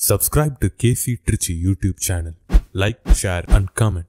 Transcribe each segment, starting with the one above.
Subscribe to KC Trichy YouTube channel. Like, share, and comment.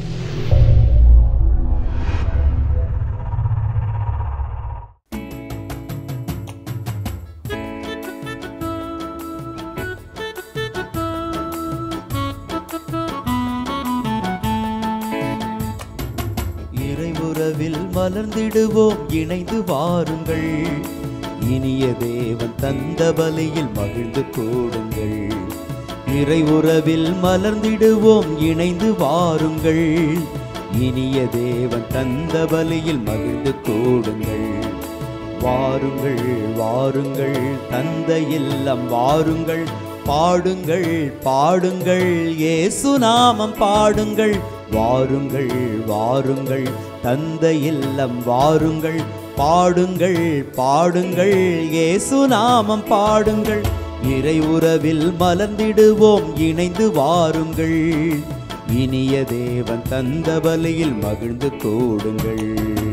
இறைவுறவில் மலர்ந்திடுவோம் இணைந்து வாருங்கள் இனிய தேவன் தந்த பலியில் மகிழ்ந்து கூடுங்கள் இறைவுறவில் மலர்ந்திடுவோம் இணைந்து வாருங்கள் இனிய தேவன் தந்த பலியில் மகிழ்ந்து கூடுங்கள் வாருங்கள் வாருங்கள் தந்த இல்லம் வாருங்கள் பாடுங்கள் பாடுங்கள் இயேசு நாமம் பாடுங்கள் வாருங்கள் வாருங்கள் தந்த இல்லம் வாருங்கள் பாடுங்கள் பாடுங்கள் இயேசு நாமம் பாடுங்கள் இறை உறவில் மலர்ந்திடுவோம் இணைந்து வாருங்கள் இனிய தேவன் தந்த பலியில் மகிழ்ந்து கூடுங்கள்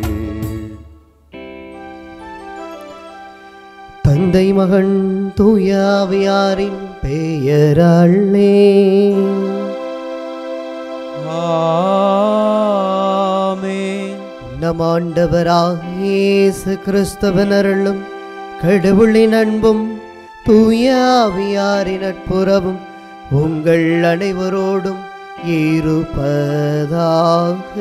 தந்தை மகன் தூயாவியாரின் பெயராளே ஆமென். நம் ஆண்டவராகிய இயேசு கிறிஸ்தவன் அருளும் கடவுளின் அன்பும் தூயாவியாரின் நட்புறவும் உங்கள் அனைவரோடும் இருப்பதாக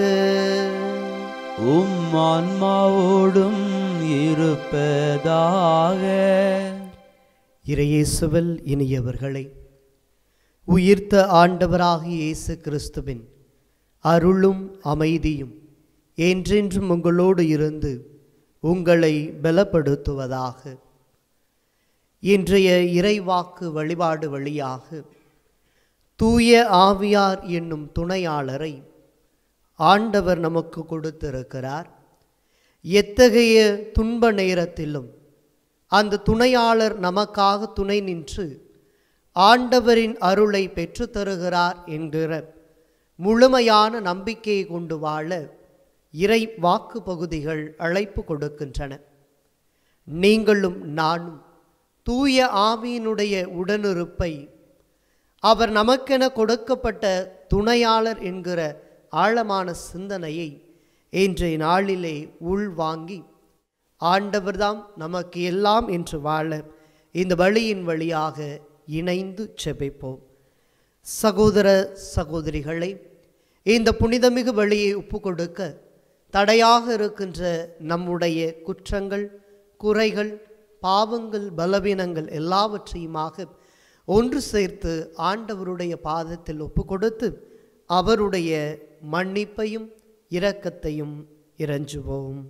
உம் ஆன்மாவோடும் இருப்பதாக இறையேசுவில் இனியவர்களை உயிர்த்த ஆண்டவராகிய இயேசு கிறிஸ்துவின் அருளும் அமைதியும் என்றென்றும் உங்களோடு இருந்து உங்களை பலப்படுத்துவதாக இன்றைய இறைவாக்கு வழிபாடு வழியாக தூய ஆவியார் என்னும் துணையாளரை ஆண்டவர் நமக்கு கொடுத்திருக்கிறார் எத்தகைய துன்ப நேரத்திலும் அந்த துணையாளர் நமக்காக துணை நின்று ஆண்டவரின் அருளை பெற்றுத் தருகிறார் என்கிற முழுமையான நம்பிக்கையை கொண்டு வாழ இறை வாக்கு பகுதிகள் அழைப்பு கொடுக்கின்றன நீங்களும் நானும் தூய ஆவியினுடைய உடனிருப்பை அவர் நமக்கென கொடுக்கப்பட்ட துணையாளர் என்கிற ஆழமான சிந்தனையை இன்றைய நாளிலே உள்வாங்கி ஆண்டவர்தாம் நமக்கு எல்லாம் என்று வாழ இந்த வழியின் வழியாக இணைந்து செபிப்போம் சகோதர சகோதரிகளை இந்த புனிதமிகு வழியை ஒப்பு கொடுக்க தடையாக இருக்கின்ற நம்முடைய குற்றங்கள் குறைகள் பாவங்கள் பலவீனங்கள் எல்லாவற்றையுமாக ஒன்று சேர்த்து ஆண்டவருடைய பாதத்தில் ஒப்பு கொடுத்து அவருடைய மன்னிப்பையும் இரக்கத்தையும் இறைஞ்சுவோம்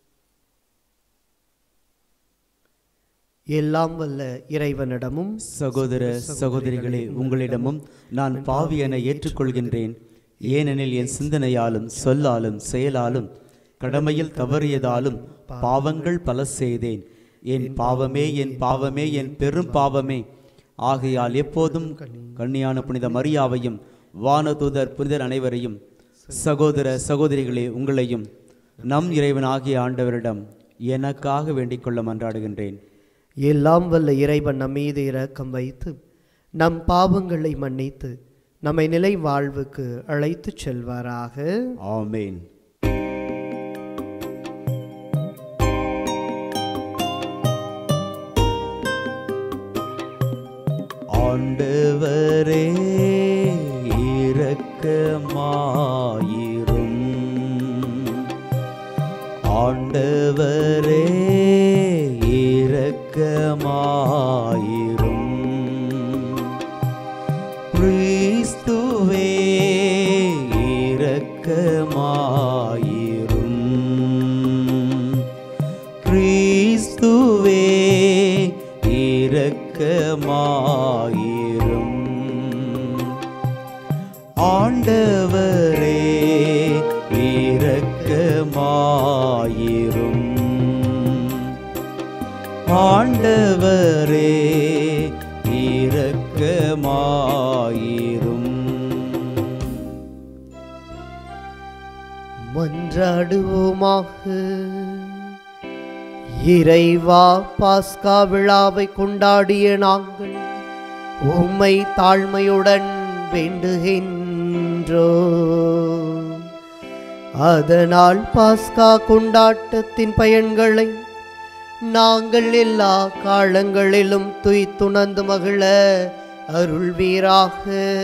எல்லாம் வல்ல இறைவனிடமும் சகோதர சகோதரிகளே உங்களிடமும் நான் பாவி என ஏற்றுக்கொள்கின்றேன் ஏனெனில் என் சிந்தனையாலும் சொல்லாலும் செயலாலும் கடமையில் தவறியதாலும் பாவங்கள் பல செய்தேன் என் பாவமே என் பாவமே என் பெரும் பாவமே ஆகையால் எப்போதும் கன்னியான புனித மரியாவையும் வானதூதர் புனிதர் அனைவரையும் சகோதர சகோதரிகளே உங்களையும் நம் இறைவனாகிய ஆண்டவரிடம் எனக்காக வேண்டிக் கொள்ள மன்றாடுகின்றேன் எல்லாம் வல்ல இறைவன் நம் மீது இரக்கம் வைத்து நம் பாவங்களை மன்னித்து நம்மை நிலை வாழ்வுக்கு அழைத்துச் செல்வாராக ஆமென் ஆண்டவரே இரக்கமாயிரும் ஆண்டவரே இரக்கமாயிரும் கிறிஸ்துவே இரக்கமாயிரும் கிறிஸ்துவே இரக்கமாயிரும் ஆண்டவரே இரக்கமாயிரும் ஆண்டவரே இரக்கமாயிரும் மன்றாடுவோமாக இறைவா பாஸ்கா விழாவை கொண்டாடிய நாங்கள் உம்மை தாழ்மையுடன் வேண்டுகின்றோ அதனால் பாஸ்கா கொண்டாட்டத்தின் பயன்களை நாங்கள் எல்லா காலங்களிலும் துய்த்துணர்ந்து மகிழ அருள்வீராக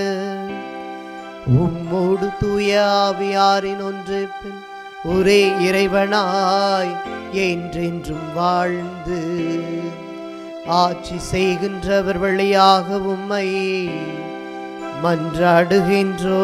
உம்மோடு தூய ஆவியாரின் ஒன்று பின் ஒரே இறைவனாய் என்றென்றும் வாழ்ந்து ஆட்சி செய்கின்றவர் வழியாக உம்மை மன்றாடுகின்றோ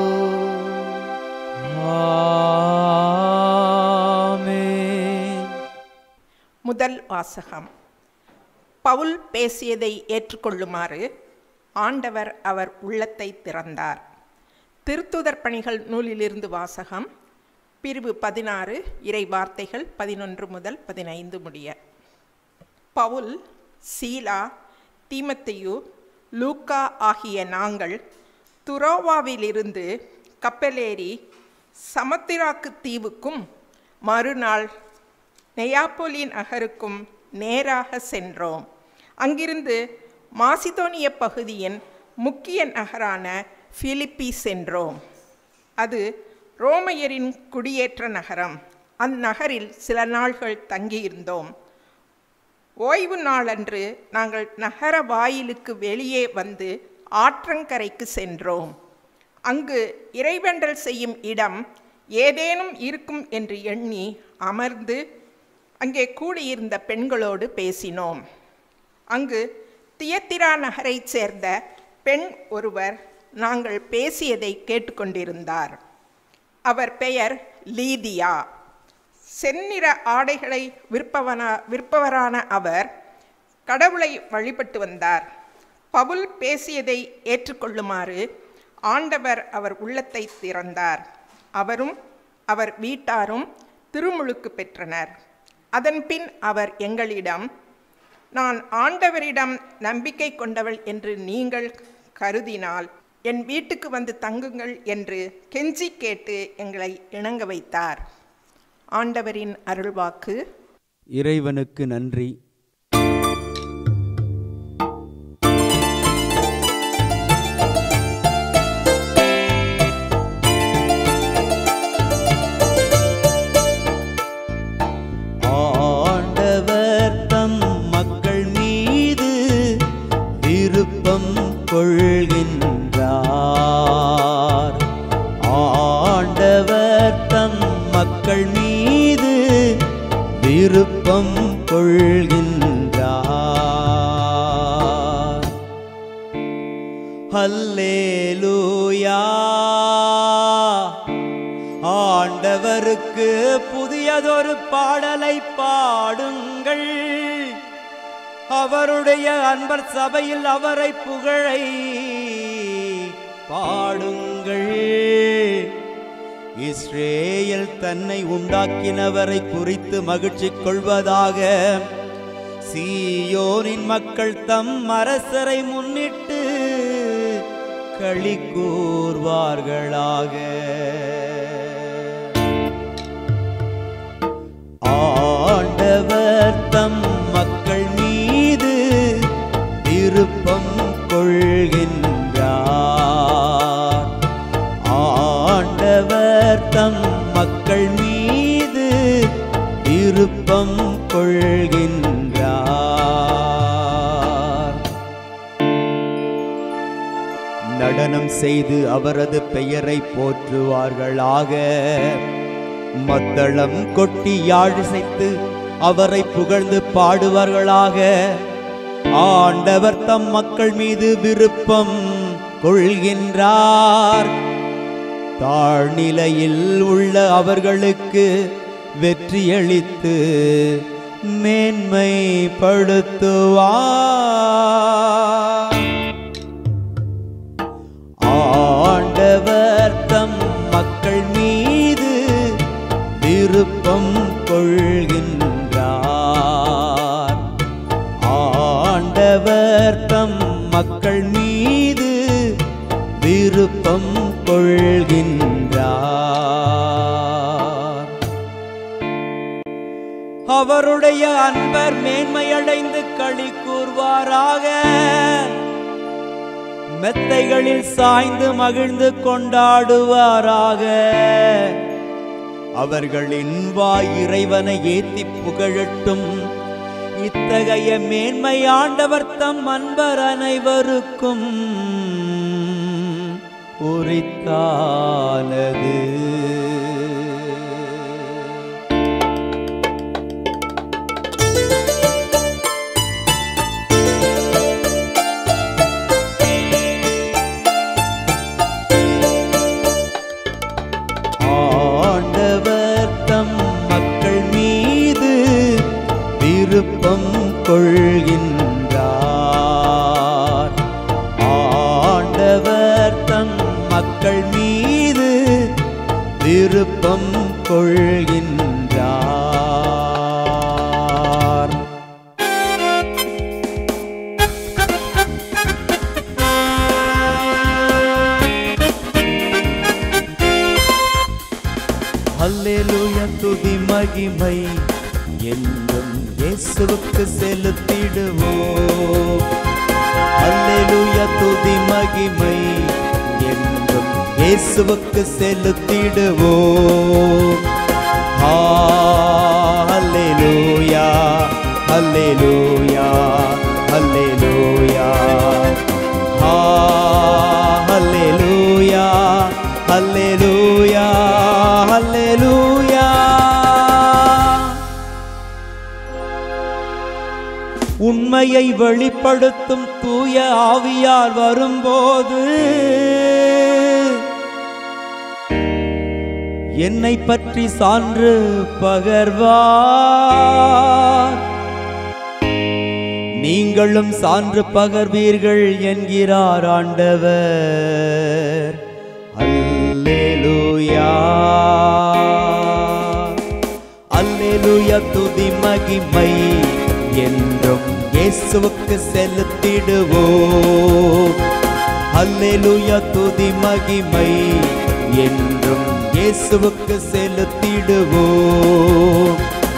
ஆமென் முதல் வாசகம் பவுல் பேசியதை ஏற்றுக்கொள்ளுமாறு ஆண்டவர் அவர் உள்ளத்தை திறந்தார் திருத்துதர் பணிகள் நூலிலிருந்து வாசகம் பிரிவு பதினாறு இறை வார்த்தைகள் பதினொன்று முதல் பதினைந்து முடிய பவுல் சீலா தீமத்தையு லூக்கா ஆகிய நாங்கள் துரோவாவிலிருந்து கப்பலேறி சமுத்திராக்கு தீவுக்கும் மறுநாள் நெயாப்போலி நகருக்கும் நேராக சென்றோம் அங்கிருந்து மாசிதோனிய பகுதியின் முக்கிய நகரான பிலிப்பி சென்றோம் அது ரோமையரின் குடியேற்ற நகரம் அந்நகரில் சில நாள்கள் தங்கியிருந்தோம் ஓய்வு நாளன்று நாங்கள் நகர வாயிலுக்கு வெளியே வந்து ஆற்றங்கரைக்கு சென்றோம் அங்கு இறைவேண்டல் செய்யும் இடம் ஏதேனும் இருக்கும் என்று எண்ணி அமர்ந்து அங்கே கூடியிருந்த பெண்களோடு பேசினோம் அங்கு தியத்திரா நகரைச் சேர்ந்த பெண் ஒருவர் நாங்கள் பேசியதை கேட்டுக்கொண்டிருந்தார் அவர் பெயர் லீதியா செந்நிற ஆடைகளை விற்பவன விற்பவரான அவர் கடவுளை வழிபட்டு வந்தார் பவுல் பேசியதை ஏற்றுக்கொள்ளுமாறு ஆண்டவர் அவர் உள்ளத்தை திறந்தார் அவரும் அவர் வீட்டாரும் திருமுழுக்கு பெற்றனர் அதன்பின் அவர் எங்களிடம் நான் ஆண்டவரிடம் நம்பிக்கை கொண்டவள் என்று நீங்கள் கருதினால் என் வீட்டுக்கு வந்து தங்குங்கள் என்று கெஞ்சி கேட்டு எங்களை இணங்க வைத்தார் ஆண்டவரின் அருள்வாக்கு இறைவனுக்கு நன்றி ஆண்டவர் தம் மக்கள் மீது விருப்பம் கொள்கின்றார் ஆண்டவர் தம் மக்கள் மீது விருப்பம் கொள்கின்றார் ஹல்லேலூயா ஆண்டவருக்கு புதியதொரு பாடலை பாடுங்கள் அவருடைய அன்பர் சபையில் அவரை புகழை பாடுங்கள் இஸ்ரேல் தன்னை உண்டாக்கினவரை குறித்து மகிழ்ச்சி கொள்வதாக சீயோனின் மக்கள் தம் அரசரை முன்னிட்டு களி கூர்வார்களாக ஆண்டவர் தம் மக்கள் மீது விருப்பம் கொள்கின்றார் ஆண்டவர் தம் மக்கள் மீது விருப்பம் கொள்கின்றார் நடனம் செய்து அவரது பெயரை போற்றுவார்களாக மத்தளம் கொட்டி யாழிசைத்து அவரை புகழ்ந்து பாடுவார்களாக ஆண்டவர் தம் மக்கள் மீது விருப்பம் கொள்கின்றார் தாழ்நிலையில் உள்ள அவர்களுக்கு வெற்றியளித்து மேன்மைப்படுத்துவார் ஆண்டவர் தம் மக்கள் மீது விருப்பம் கொள்கின்றார் ஆண்டவர் தம் மக்கள் மீது விருப்பம் கொள்கின்றார் அவருடைய அன்பர் மேன்மையடைந்து களி கூர்வாராக மெத்தைகளில் சாய்ந்து மகிழ்ந்து கொண்டாடுவாராக அவர்களின் வாய் இறைவனை ஏத்தி புகழட்டும் இத்தகைய மேன்மை ஆண்டவர் தம் அன்பர் அனைவருக்கும் உரித்தானது ஆண்டவர் தம் மக்கள் மீது விருப்பம் கொள்கின்றார் ஆண்டவர் தம் மக்கள் மீது விருப்பம் கொள்கின்றார் அல்லேலூயா துதி மகிமை என்றும் இயேசுவுக்கு செலுத்திடுவோம் அல்லேலூயா துதி மகிமை என்றும் இயேசுவுக்கு செலுத்திடுவோம் ஆ, அல்லேலூயா அல்லேலூயா அல்லேலூயா ஆ, அல்லேலூயா அல்லேலூயா அல்லேலூயா உண்மையை வெளிப்படுத்தும் தூய ஆவியார் வரும்போது என்னை பற்றி சான்று பகர்வார் நீங்களும் சான்று பகர்வீர்கள் என்கிறார் ஆண்டவர் அல்லேலூயா அல்லேலூயா துதி மகிமை என்றும் இயேசுவுக்கு செலுத்திடுவோம் அல்லேலூயா துதி மகிமை என்றும் இயேசுவுக்கு செலுத்திடுவோம்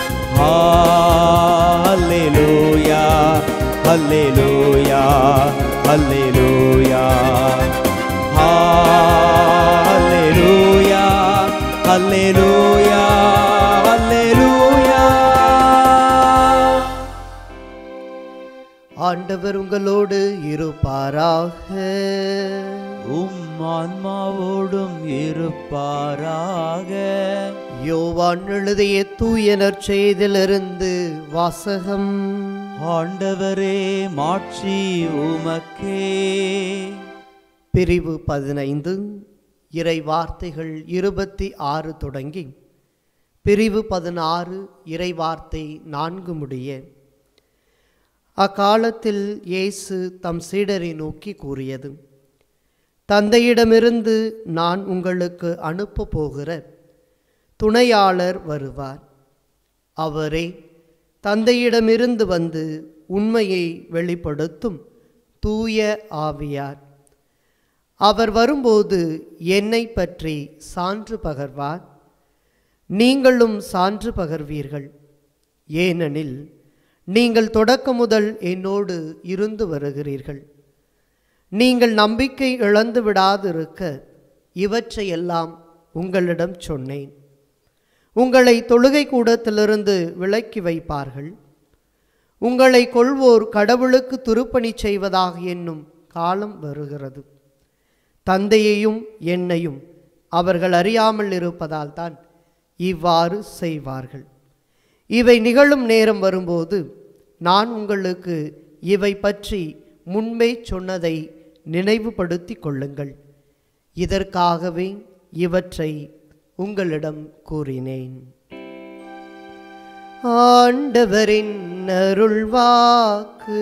அல்லேலூயா அல்லேலூயா அல்லேலூயா அல்லேலூயா அல்லேலூயா அல்லேலூயா ஆண்டவர் உங்களோடு இருப்பாராக உம் ஆன்மாவோடும் இருப்பாராக யோவான் எழுதிய தூய நற்செய்திலிருந்து வாசகம் ஆண்டவரே மாட்சி உமக்கே பிரிவு பதினைந்து இறை வார்த்தைகள் இருபத்தி ஆறு தொடங்கி பிரிவு பதினாறு இறை வார்த்தை நான்கு முடிய அக்காலத்தில் இயேசு தம் சீடரை நோக்கி கூறியது தந்தையிடமிருந்து நான் உங்களுக்கு அனுப்ப போகிற துணையாளர் வருவார் அவரே தந்தையிடமிருந்து வந்து உண்மையை வெளிப்படுத்தும் தூய ஆவியார் அவர் வரும்போது என்னை பற்றி சான்று பகர்வார் நீங்களும் சான்று பகர்வீர்கள் ஏனெனில் நீங்கள் தொடக்க முதல் என்னோடு இருந்து வருகிறீர்கள் நீங்கள் நம்பிக்கை இழந்து விடாதிருக்க இவற்றையெல்லாம் உங்களிடம் சொன்னேன் உங்களை தொழுகை கூடத்திலிருந்து விலக்கி வைப்பார்கள் உங்களை கொள்வோர் கடவுளுக்கு திருப்பணி செய்வதாக என்னும் காலம் வருகிறது தந்தையையும் என்னையும் அவர்கள் அறியாமல் இருப்பதால் தான் இவ்வாறு செய்வார்கள் இவை நிகழும் நேரம் வரும்போது நான் உங்களுக்கு இவை பற்றி முன்பே சொன்னதை நினைவுபடுத்திக் கொள்ளுங்கள் இதற்காகவே இவற்றை உங்களிடம் கூறினேன் ஆண்டவரின் அருள்வாக்கு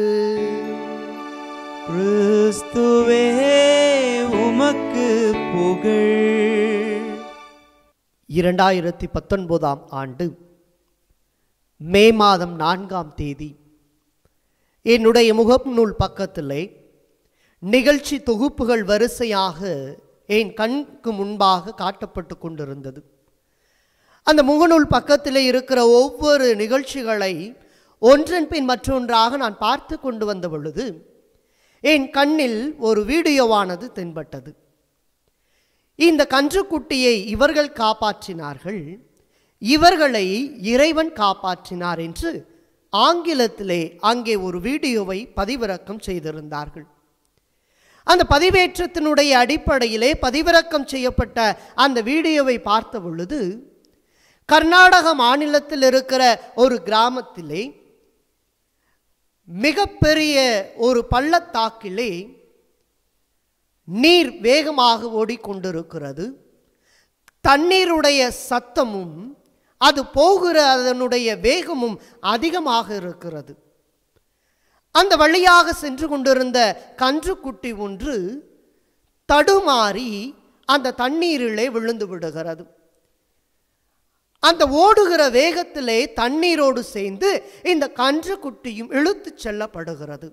கிறிஸ்துவே உமக்கு புகழ் இரண்டாயிரத்தி பத்தொன்பதாம் ஆண்டு மே மாதம் நான்காம் தேதி என்னுடைய முகநூல் பக்கத்திலே நிகழ்ச்சி தொகுப்புகள் வரிசையாக என் கண்ணுக்கு முன்பாக காட்டப்பட்டு கொண்டிருந்தது அந்த முகநூல் பக்கத்திலே இருக்கிற ஒவ்வொரு நிகழ்ச்சிகளை ஒன்றன் பின் மற்றொன்றாக நான் பார்த்து கொண்டு வந்த பொழுது என் கண்ணில் ஒரு வீடியோவானது தென்பட்டது இந்த கன்றுக்குட்டியை இவர்கள் காப்பாற்றினார்கள் இவர்களை இறைவன் காப்பாற்றினார் என்று ஆங்கிலத்திலே அங்கே ஒரு வீடியோவை பதிவிறக்கம் செய்திருந்தார்கள் அந்த பதிவேற்றத்தினுடைய அடிப்படையிலே பதிவிறக்கம் செய்யப்பட்ட அந்த வீடியோவை பார்த்த பொழுது கர்நாடக மாநிலத்தில் இருக்கிற ஒரு கிராமத்திலே மிகப்பெரிய ஒரு பள்ளத்தாக்கிலே நீர் வேகமாக ஓடிக்கொண்டிருக்கிறது தண்ணீருடைய சத்தமும் அது போகிற அதனுடைய வேகமும் அதிகமாக இருக்கிறது அந்த வழியாக சென்று கொண்டிருந்த கன்றுக்குட்டி ஒன்று தடுமாறி அந்த தண்ணீரிலே விழுந்து விடுகிறது அந்த ஓடுகிற வேகத்திலே தண்ணீரோடு சேர்ந்து இந்த கன்றுக்குட்டியும் இழுத்துச் செல்லப்படுகிறது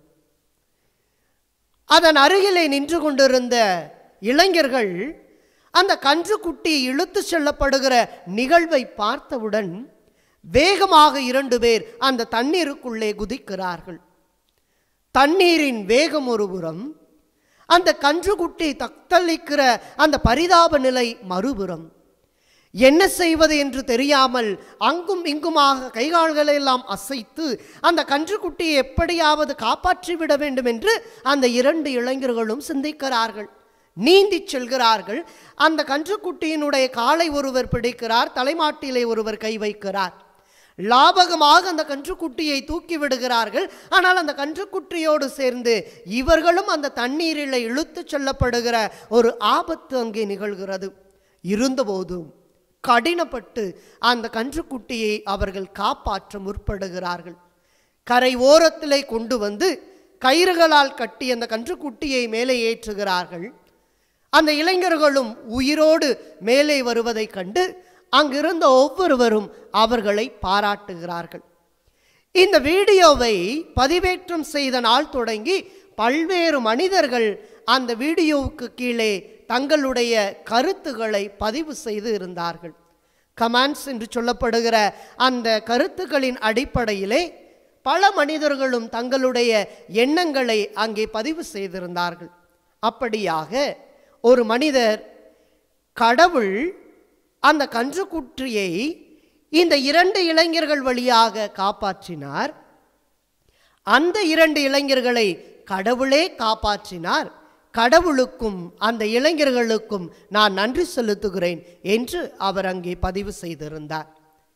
அதன் அருகிலே நின்று கொண்டிருந்த இளைஞர்கள் அந்த கன்றுக்குட்டி இழுத்து செல்லப்படுகிற நிகழ்வை பார்த்தவுடன் வேகமாக இரண்டு பேர் அந்த தண்ணீருக்குள்ளே குதிக்கிறார்கள் தண்ணீரின் வேகம் ஒரு புறம் அந்த கன்றுக்குட்டி தத்தளிக்கிற அந்த பரிதாப நிலை மறுபுறம் என்ன செய்வது என்று தெரியாமல் அங்கும் இங்குமாக கைகால்களை எல்லாம் அசைத்து அந்த கன்றுக்குட்டியை எப்படியாவது காப்பாற்றி விட வேண்டும் என்று அந்த இரண்டு இளைஞர்களும் சிந்திக்கிறார்கள் நீந்திச் செல்கிறார்கள் அந்த கன்றுக்குட்டியினுடைய காலை ஒருவர் பிடிக்கிறார் தலைமாட்டிலே ஒருவர் கை வைக்கிறார் லாபகமாக அந்த கன்றுக்குட்டியை தூக்கி விடுகிறார்கள் ஆனால் அந்த கன்றுக்குட்டியோடு சேர்ந்து இவர்களும் அந்த தண்ணீரில் இழுத்துச் செல்லப்படுகிற ஒரு ஆபத்து அங்கே நிகழ்கிறது இருந்தபோதும் கடினப்பட்டு அந்த கன்றுக்குட்டியை அவர்கள் காப்பாற்ற முற்படுகிறார்கள் கரை ஓரத்திலே கொண்டு வந்து கயிறுகளால் கட்டி அந்த கன்றுக்குட்டியை மேலே ஏற்றுகிறார்கள் அந்த இளைஞர்களும் உயிரோடு மேலே வருவதைக் கண்டு அங்கிருந்த ஒவ்வொருவரும் அவர்களை பாராட்டுகிறார்கள் இந்த வீடியோவை பதிவேற்றம் செய்த நாள் தொடங்கி பல்வேறு மனிதர்கள் அந்த வீடியோவுக்கு கீழே தங்களுடைய கருத்துக்களை பதிவு செய்து இருந்தார்கள் கமெண்ட்ஸ் என்று சொல்லப்படுகிற அந்த கருத்துக்களின் அடிப்படையிலே பல மனிதர்களும் தங்களுடைய எண்ணங்களை அங்கே பதிவு செய்திருந்தார்கள் அப்படியாக ஒரு மனிதர் கடவுள் அந்த கன்றுக்குட்டியை இந்த இரண்டு இளைஞர்கள் வழியாக காப்பாற்றினார் அந்த இரண்டு இளைஞர்களை கடவுளே காப்பாற்றினார் கடவுளுக்கும் அந்த இளைஞர்களுக்கும் நான் நன்றி செலுத்துகிறேன் என்று அவர் அங்கே பதிவு செய்திருந்தார்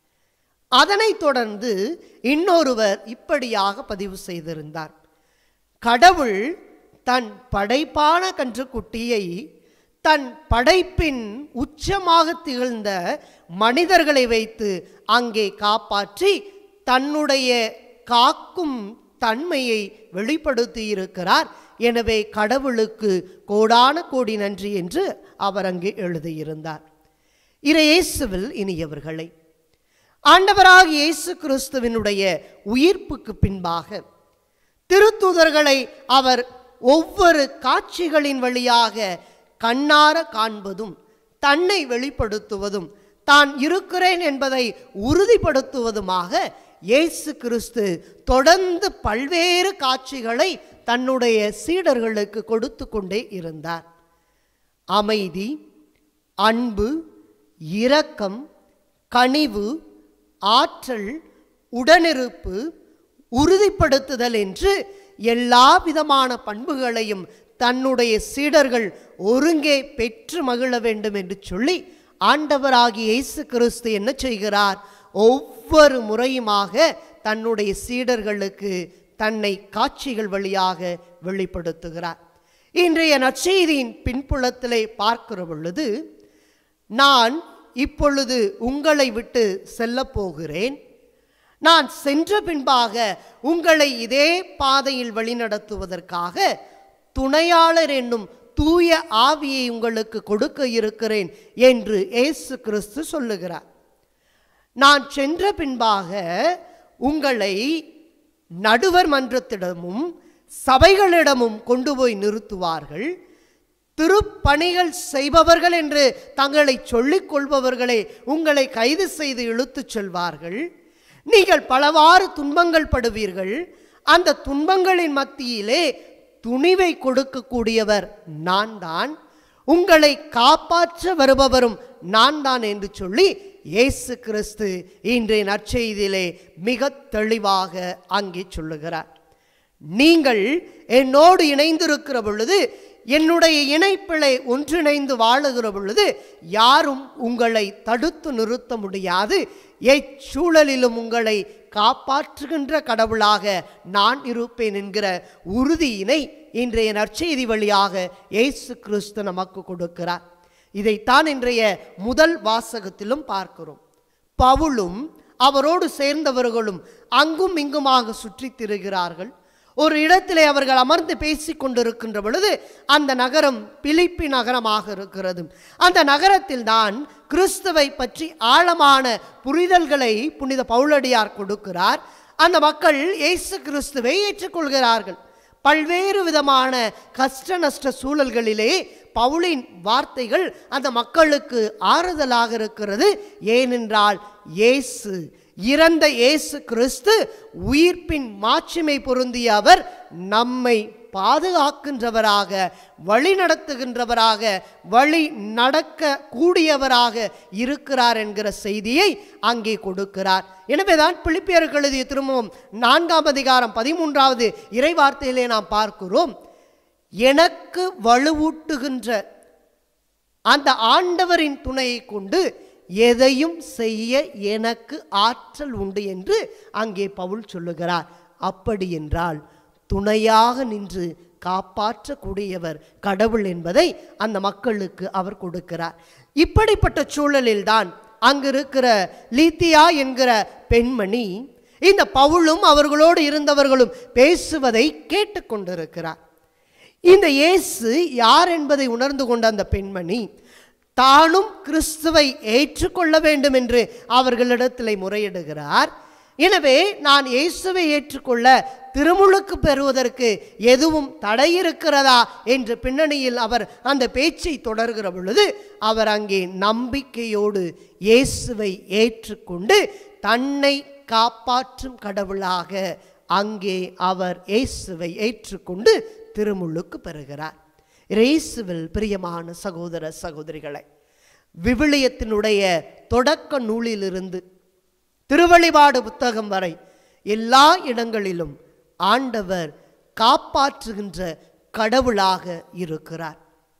அதனைத் தொடர்ந்து இன்னொருவர் இப்படியாக பதிவு செய்திருந்தார் கடவுள் தன் படைப்பான கன்றுக்குட்டியை தன் படைப்பின் உச்சமாக திகழ்ந்த மனிதர்களை வைத்து அங்கே காப்பாற்றி தன்னுடைய காக்கும் தன்மையை வெளிப்படுத்தி இருக்கிறார் எனவே கடவுளுக்கு கோடான கோடி நன்றி என்று அவர் அங்கே எழுதியிருந்தார் இறையேசுவில் இனியவர்களை ஆண்டவராக இயேசு கிறிஸ்துவினுடைய உயிர்ப்புக்கு பின்பாக திருத்தூதர்களை அவர் ஒவ்வொரு காட்சிகளின் வழியாக கண்ணார காண்பதும் தன்னை வெளிப்படுத்துவதும் தான் இருக்கிறேன் என்பதை உறுதிப்படுத்துவதுமாக இயேசு கிறிஸ்து தொடர்ந்து பல்வேறு காட்சிகளை தன்னுடைய சீடர்களுக்கு கொடுத்து கொண்டே இருந்தார் அமைதி அன்பு இரக்கம் கனிவு ஆற்றல் உடனிருப்பு உறுதிப்படுத்துதல் என்று எல்லா விதமான பண்புகளையும் தன்னுடைய சீடர்கள் ஒருங்கே பெற்று மகிழ வேண்டும் என்று சொல்லி ஆண்டவராகிய இயேசு கிறிஸ்து என்ன செய்கிறார் ஒவ்வொரு முறையுமாக தன்னுடைய சீடர்களுக்கு தன்னை காட்சிகள் வழியாக வெளிப்படுத்துகிறார் இன்றைய நற்செய்தியின் பின்புலத்திலே பார்க்கிற பொழுது நான் இப்பொழுது உங்களை விட்டு செல்லப் போகிறேன் நான் சென்ற பின்பாக உங்களை இதே பாதையில் வழிநடத்துவதற்காக துணையாளர் என்னும் தூய ஆவியை உங்களுக்கு கொடுக்க இருக்கிறேன் என்று இயேசு கிறிஸ்து சொல்லுகிறார் நான் சென்ற பின்பாக உங்களை நடுவர் மன்றத்திடமும் சபைகளிடமும் கொண்டு போய் நிறுத்துவார்கள் திருப்பணிகள் செய்பவர்கள் என்று தங்களை சொல்லிக் கொள்பவர்களே உங்களை கைது செய்து இழுத்துச் செல்வார்கள் நீங்கள் பலவாறு துன்பங்கள் படுவீர்கள் அந்த துன்பங்களின் மத்தியிலே துணிவை கொடுக்கக்கூடியவர் நான் தான் உங்களை காப்பாற்ற வருபவரும் நான் தான் என்று சொல்லி இயேசு கிறிஸ்து இன்றைய நற்செய்தியிலே மிக தெளிவாக அங்கே சொல்லுகிறார் நீங்கள் என்னோடு இணைந்திருக்கிற பொழுது என்னுடைய இணைப்பிலை ஒன்றிணைந்து வாழுகிற பொழுது யாரும் உங்களை தடுத்து நிறுத்த முடியாது எச்சூழலிலும் உங்களை காப்பாற்றுகின்ற கடவுளாக நான் இருப்பேன் என்கிற உறுதியினை இன்றைய நற்செய்தி வழியாக இயேசு கிறிஸ்து நமக்கு கொடுக்கிறார் இதைத்தான் இன்றைய முதல் வாசகத்திலும் பார்க்கிறோம் பவுலும் அவரோடு சேர்ந்தவர்களும் அங்கும் இங்குமாக சுற்றித் திரிகிறார்கள் ஒரு இடத்திலே அவர்கள் அமர்ந்து பேசிக் கொண்டிருக்கின்ற பொழுது அந்த நகரம் பிலிப்பி நகரமாக இருக்கிறது அந்த நகரத்தில் தான் கிறிஸ்துவை பற்றி ஆழமான புரிதல்களை புனித பவுலடியார் கொடுக்கிறார் அந்த மக்கள் இயேசு கிறிஸ்துவை ஏற்றுக்கொள்கிறார்கள் பல்வேறு விதமான கஷ்ட நஷ்ட சூழல்களிலே பவுலின் வார்த்தைகள் அந்த மக்களுக்கு ஆறுதலாக இருக்கிறது ஏனென்றால் இயேசு இறந்த இயேசு கிறிஸ்து உயிர்ப்பின் மாட்சிமை பொருந்திய அவர் நம்மை பாதுகாக்கின்றவராக வழி நடத்துகின்றவராக வழி நடக்க கூடியவராக இருக்கிறார் என்கிற செய்தியை அங்கே கொடுக்கிறார் எனவேதான் பிலிப்பியருக்கு எழுதிய திரும்பவும் நான்காம் அதிகாரம் பதிமூன்றாவது இறைவார்த்தையிலே நாம் பார்க்கிறோம் எனக்கு வலுவூட்டுகின்ற அந்த ஆண்டவரின் துணையை கொண்டு எதையும் செய்ய எனக்கு ஆற்றல் உண்டு என்று அங்கே பவுல் சொல்லுகிறார் அப்படி என்றால் துணையாக நின்று காப்பாற்றக்கூடியவர் கடவுள் என்பதை அந்த மக்களுக்கு அவர் கொடுக்கிறார் இப்படிப்பட்ட சூழலில்தான் அங்கு இருக்கிற லீத்தியா என்கிற பெண்மணி இந்த பவுலும் அவர்களோடு இருந்தவர்களும் பேசுவதை கேட்டுக்கொண்டிருக்கிறார் இந்த இயேசு யார் என்பதை உணர்ந்து கொண்ட அந்த பெண்மணி தானும் கிறிஸ்துவை ஏற்றுக்கொள்ள வேண்டும் என்று அவர்களிடத்தில் முறையிடுகிறார் எனவே நான் இயேசுவை ஏற்றுக்கொள்ள திருமுழுக்கு பெறுவதற்கு எதுவும் தடை இருக்கிறதா என்ற பின்னணியில் அவர் அந்த பேச்சை தொடர்கிற பொழுது அவர் அங்கே நம்பிக்கையோடு இயேசுவை ஏற்றுக்கொண்டு தன்னை காப்பாற்றும் கடவுளாக அங்கே அவர் இயேசுவை ஏற்றுக்கொண்டு திருமுழுக்கு பெறுகிறார் இயேசுவில் பிரியமான சகோதர சகோதரிகளை விவிலியத்தினுடைய தொடக்க நூலிலிருந்து திருவழிபாடு புத்தகம் வரை எல்லா இடங்களிலும் ஆண்டவர் காப்பாற்றுகின்ற கடவுளாக இருக்கிறார்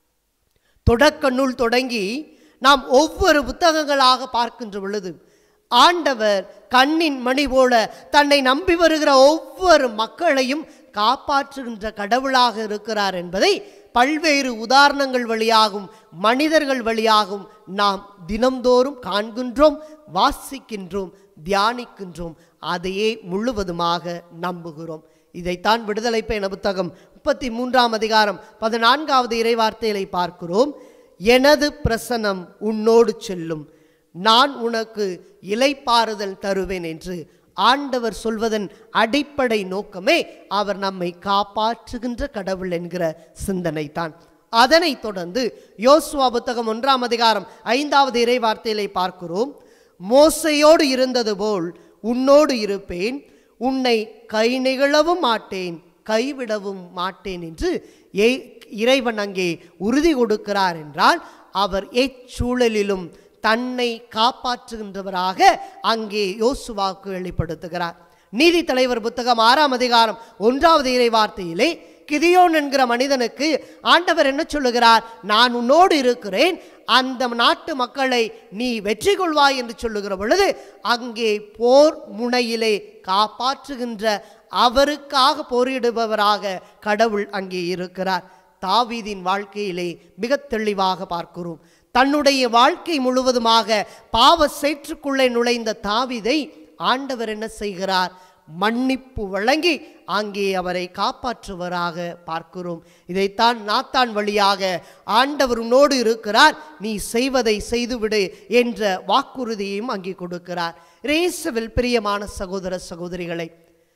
தொடக்க நூல் தொடங்கி நாம் ஒவ்வொரு புத்தகங்களாக பார்க்கின்ற பொழுது ஆண்டவர் கண்ணின் மணி போல தன்னை நம்பி வருகிற ஒவ்வொரு மக்களையும் காப்பாற்றுகின்ற கடவுளாக இருக்கிறார் என்பதை பல்வேறு உதாரணங்கள் வழியாகவும் மனிதர்கள் வழியாகவும் நாம் தினம்தோறும் காண்கின்றோம் வாசிக்கின்றோம் தியானிக்கின்றோம் அதையே முழுவதுமாக நம்புகிறோம் இதைத்தான் விடுதலை பயண புத்தகம் முப்பத்தி மூன்றாம் அதிகாரம் பதினான்காவது இறைவார்த்தைகளை பார்க்கிறோம் எனது பிரசனம் உன்னோடு செல்லும் நான் உனக்கு இலைப்பாறுதல் தருவேன் என்று ஆண்டவர் சொல்வதன் அடிப்படை நோக்கமே அவர் நம்மை காப்பாற்றுகின்ற கடவுள் என்கிற சிந்தனை தான் அதனைத் தொடர்ந்து யோசுவா புத்தகம் ஒன்றாம் அதிகாரம் ஐந்தாவது இறை வார்த்தையிலே பார்க்கிறோம் மோசையோடு இருந்தது போல் உன்னோடு இருப்பேன் உன்னை கை நிகழவும் மாட்டேன் கைவிடவும் மாட்டேன் என்று ஏ இறைவன் அங்கே உறுதி கொடுக்கிறார் என்றால் அவர் எச்சூழலிலும் தன்னை காப்பாற்றுகின்றவராக அங்கே யோசுவாக்கு வெளிப்படுத்துகிறார் நீதி தலைவர் புத்தகம் ஆறாம் அதிகாரம் ஒன்றாவது இறை வார்த்தையிலே கிதியோன் என்கிற மனிதனுக்கு ஆண்டவர் என்ன சொல்லுகிறார் நான் உன்னோடு இருக்கிறேன் அந்த நாட்டு மக்களை நீ வெற்றி கொள்வாய் என்று சொல்லுகிற பொழுது அங்கே போர் முனையிலே காப்பாற்றுகின்ற அவருக்காக போரிடுபவராக கடவுள் அங்கே இருக்கிறார் தாவீதின் வாழ்க்கையிலே மிக தெளிவாக பார்க்கிறோம் தன்னுடைய வாழ்க்கை முழுவதுமாக பாவ சேற்றுக்குள்ளே நுழைந்த தாவீதை ஆண்டவர் என்ன செய்கிறார் மன்னிப்பு வழங்கி அங்கே அவரை காப்பாற்றுவராக பார்க்கிறோம் இதைத்தான் நாத்தான் வழியாக ஆண்டவர் உன்னோடு இருக்கிறார் நீ செய்வதை செய்துவிடு என்ற வாக்குறுதியையும் அங்கே கொடுக்கிறார் ரேசுவில் பிரியமான சகோதர சகோதரிகளை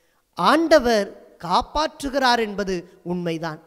ஆண்டவர் காப்பாற்றுகிறார் என்பது உண்மைதான்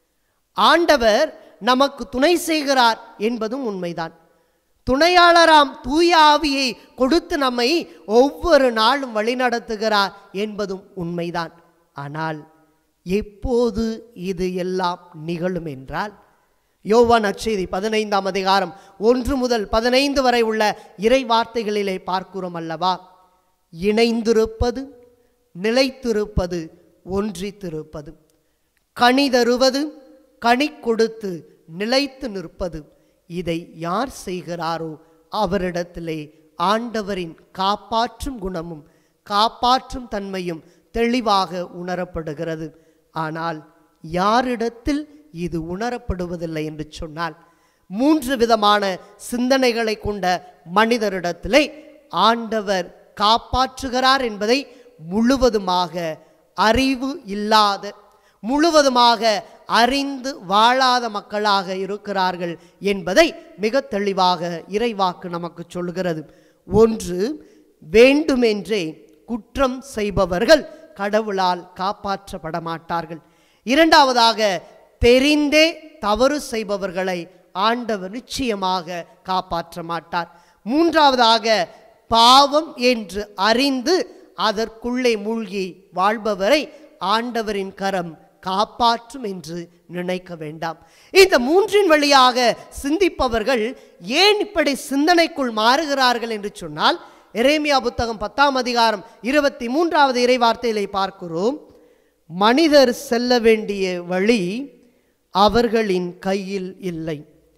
ஆண்டவர் நமக்கு துணை செய்கிறார் என்பதும் உண்மைதான் துணையாளராம் தூய ஆவியை கொடுத்து நம்மை ஒவ்வொரு நாளும் வழிநடத்துகிறார் என்பதும் உண்மைதான் ஆனால் எப்போது இது எல்லாம் நிகழும் என்றால் யோவான் அச்செய்தி பதினைந்தாம் அதிகாரம் ஒன்று முதல் பதினைந்து வரை உள்ள இறை வார்த்தைகளிலே பார்க்கிறோம் அல்லவா இணைந்திருப்பது நிலைத்திருப்பது ஒன்றித்திருப்பது கனி தருவது கனி கொடுத்து நிலைத்து நிற்பது இதை யார் செய்கிறாரோ அவரிடத்திலே ஆண்டவரின் காப்பாற்றும் குணமும் காப்பாற்றும் தன்மையும் தெளிவாக உணரப்படுகிறது ஆனால் யாரிடத்தில் இது உணரப்படுவதில்லை என்று சொன்னால் மூன்று விதமான சிந்தனைகளை கொண்ட மனிதரிடத்திலே ஆண்டவர் காப்பாற்றுகிறார் என்பதை முழுவதுமாக அறிவு இல்லாத முழுவதுமாக அறிந்து வாழாத மக்களாக இருக்கிறார்கள் என்பதை மிக தெளிவாக இறைவாக்கு நமக்கு சொல்கிறது ஒன்று வேண்டுமென்றே குற்றம் செய்பவர்கள் கடவுளால் காப்பாற்றப்பட மாட்டார்கள் இரண்டாவதாக தெரிந்தே தவறு செய்பவர்களை ஆண்டவர் நிச்சயமாக காப்பாற்ற மாட்டார் மூன்றாவதாக பாவம் என்று அறிந்து அதற்குள்ளே மூழ்கி வாழ்பவரை ஆண்டவரின் கரம் காப்பாற்றும் என்று நினைக்க வேண்டாம் இந்த மூன்றின் வழியாக சிந்திப்பவர்கள் ஏன் இப்படி சிந்தனைக்குள் மாறுகிறார்கள் என்று சொன்னால் எரேமியா புத்தகம் பத்தாம் அதிகாரம் இருபத்தி மூன்றாவது இறைவார்த்தையிலே பார்க்கிறோம் மனிதர் செல்ல வேண்டிய வழி அவர்களின் கையில் இல்லை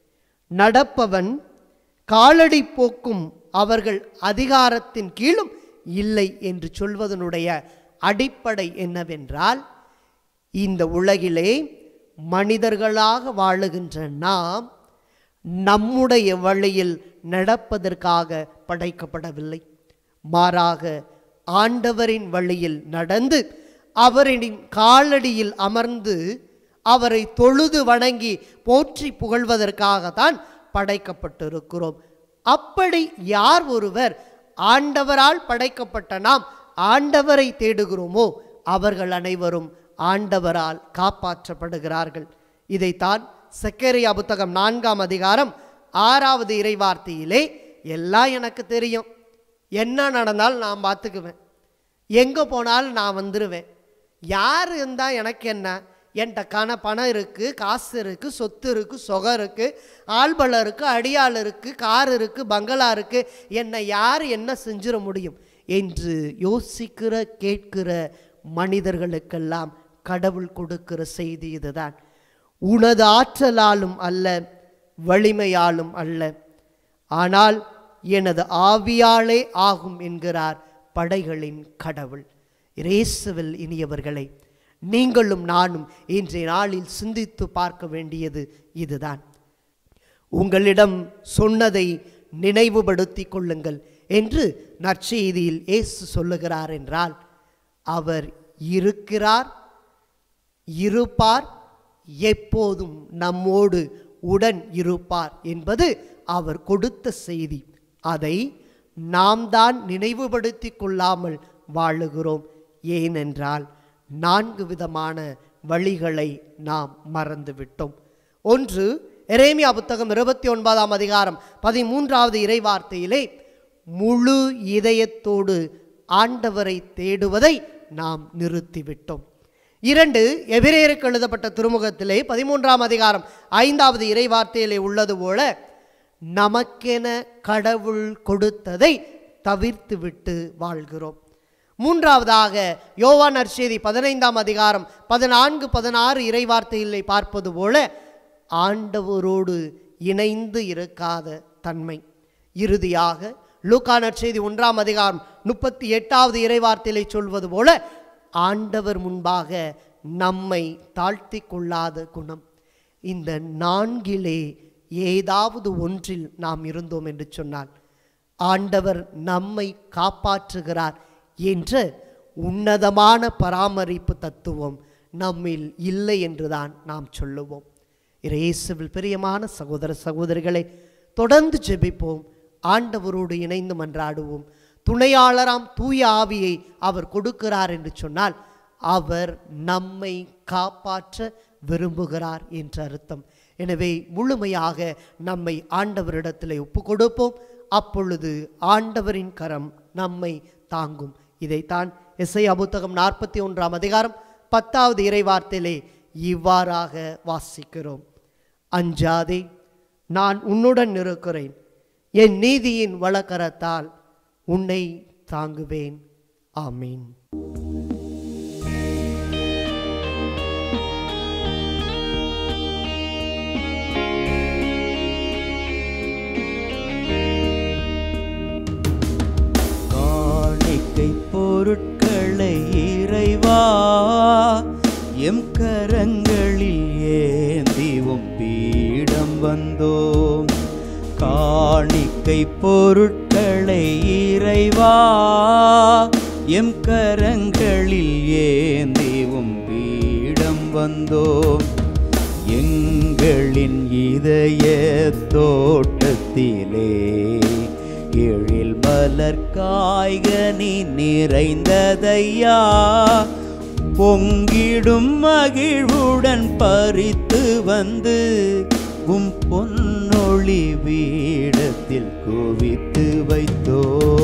நடப்பவன் காலடி போக்கும் அவர்கள் அதிகாரத்தின் கீழும் இல்லை என்று சொல்வதனுடைய அடிப்படை என்னவென்றால் இந்த உலகிலே மனிதர்களாக வாழுகின்ற நாம் நம்முடைய வழியில் நடப்பதற்காக படைக்கப்படவில்லை மாறாக ஆண்டவரின் வழியில் நடந்து அவரின் காலடியில் அமர்ந்து அவரை தொழுது வணங்கி போற்றி புகழ்வதற்காகத்தான் படைக்கப்பட்டிருக்கிறோம் அப்படி யார் ஒருவர் ஆண்டவரால் படைக்கப்பட்ட நாம் ஆண்டவரை தேடுகிறோமோ அவர்கள் அனைவரும் ஆண்டவரால் காப்பாற்றப்படுகிறார்கள் இதைத்தான் செக்கரியா புத்தகம் நான்காம் அதிகாரம் ஆறாவது இறைவார்த்தையிலே எல்லாம் எனக்கு தெரியும் என்ன நடந்தாலும் நான் பார்த்துக்குவேன் எங்கே போனாலும் நான் வந்துடுவேன் யார் இருந்தால் எனக்கு என்ன என்கிட்ட கண பணம் இருக்குது காசு இருக்குது சொத்து இருக்குது சொகம் இருக்குது ஆள்பலம் இருக்குது அடியாள் இருக்குது கார் இருக்குது பங்களா இருக்குது என்னை யார் என்ன செஞ்சிட முடியும் என்று யோசிக்கிற கேட்கிற மனிதர்களுக்கெல்லாம் கடவுள் கொடுக்கிற செய்தி இதுதான் உனது ஆற்றலாலும் அல்ல வலிமையாலும் அல்ல ஆனால் எனது ஆவியாலே ஆகும் என்கிறார் படைகளின் கடவுள் இயேசுவில் இனியவர்களை நீங்களும் நானும் இன்றைய நாளில் சிந்தித்து பார்க்க வேண்டியது இதுதான் உங்களிடம் சொன்னதை நினைவுபடுத்திக் கொள்ளுங்கள் என்று நற்செய்தியில் இயேசு சொல்லுகிறார் என்றால் அவர் இருக்கிறார் இருப்பார் எப்போதும் நம்மோடு உடன் இருப்பார் என்பது அவர் கொடுத்த செய்தி அதை நாம் தான் நினைவுபடுத்தி கொள்ளாமல் வாழுகிறோம் ஏனென்றால் நான்கு விதமான வழிகளை நாம் மறந்துவிட்டோம் ஒன்று எரேமியா புத்தகம் இருபத்தி ஒன்பதாம் அதிகாரம் பதிமூன்றாவது இறைவார்த்தையிலே முழு இதயத்தோடு ஆண்டவரை தேடுவதை நாம் நிறுத்திவிட்டோம் இரண்டு எபிரேயருக்கு எழுதப்பட்ட திருமுகத்திலே பதிமூன்றாம் அதிகாரம் ஐந்தாவது இறைவார்த்தையிலே உள்ளது போல நமக்கென கடவுள் கொடுத்ததை தவிர்த்துவிட்டு வாழ்கிறோம் மூன்றாவதாக யோவான் நற்செய்தி பதினைந்தாம் அதிகாரம் பதினான்கு பதினாறு இறைவார்த்தையிலே பார்ப்பது போல ஆண்டவரோடு இணைந்து இருக்காத தன்மை இறுதியாக லூக்கா நற்செய்தி ஒன்றாம் அதிகாரம் முப்பத்தி எட்டாவது இறைவார்த்தையிலே சொல்வது போல ஆண்டவர் முன்பாக நம்மை தாழ்த்தி கொள்ளாத குணம் இந்த நான்கிலே ஏதாவது ஒன்றில் நாம் இருந்தோம் என்று சொன்னால் ஆண்டவர் நம்மை காப்பாற்றுகிறார் என்ற உன்னதமான பராமரிப்பு தத்துவம் நம்மில் இல்லை என்றுதான் நாம் சொல்லுவோம் இயேசுவில் பிரியமான சகோதர சகோதரிகளை தொடர்ந்து ஜெபிப்போம் ஆண்டவரோடு இணைந்து மன்றாடுவோம் துணையாளராம் தூய ஆவியை அவர் கொடுக்கிறார் என்று சொன்னால் அவர் நம்மை காப்பாற்ற விரும்புகிறார் என்ற அர்த்தம் எனவே முழுமையாக நம்மை ஆண்டவரிடத்தில் ஒப்பு கொடுப்போம் அப்பொழுது ஆண்டவரின் கரம் நம்மை தாங்கும் இதைத்தான் எஸ்ஐ புத்தகம் நாற்பத்தி ஒன்றாம் அதிகாரம் பத்தாவது இறைவார்த்தையிலே இவ்வாறாக வாசிக்கிறோம் அஞ்சாதே நான் உன்னுடன் இருக்கிறேன் என் நீதியின் வழக்கரத்தால் உன்னை தாங்குவேன் ஆமீன் காணிக்கை பொருட்களை இறைவா எம் கரங்களில் ஏந்திவும் பீடம் வந்தோம் காணிக்கை பொருட்களை இறைவா எம் கரங்களில் ஏந்திவும் பீடம் வந்தோம் எங்களின் இதய தோட்டத்திலே எழில் மலர் காய்கனி நிறைந்ததையா பொங்கிடும் மகிழ்வுடன் பறித்து வந்து உம் பொன்னொளி வீடத்தில் குவித்து வைத்தோ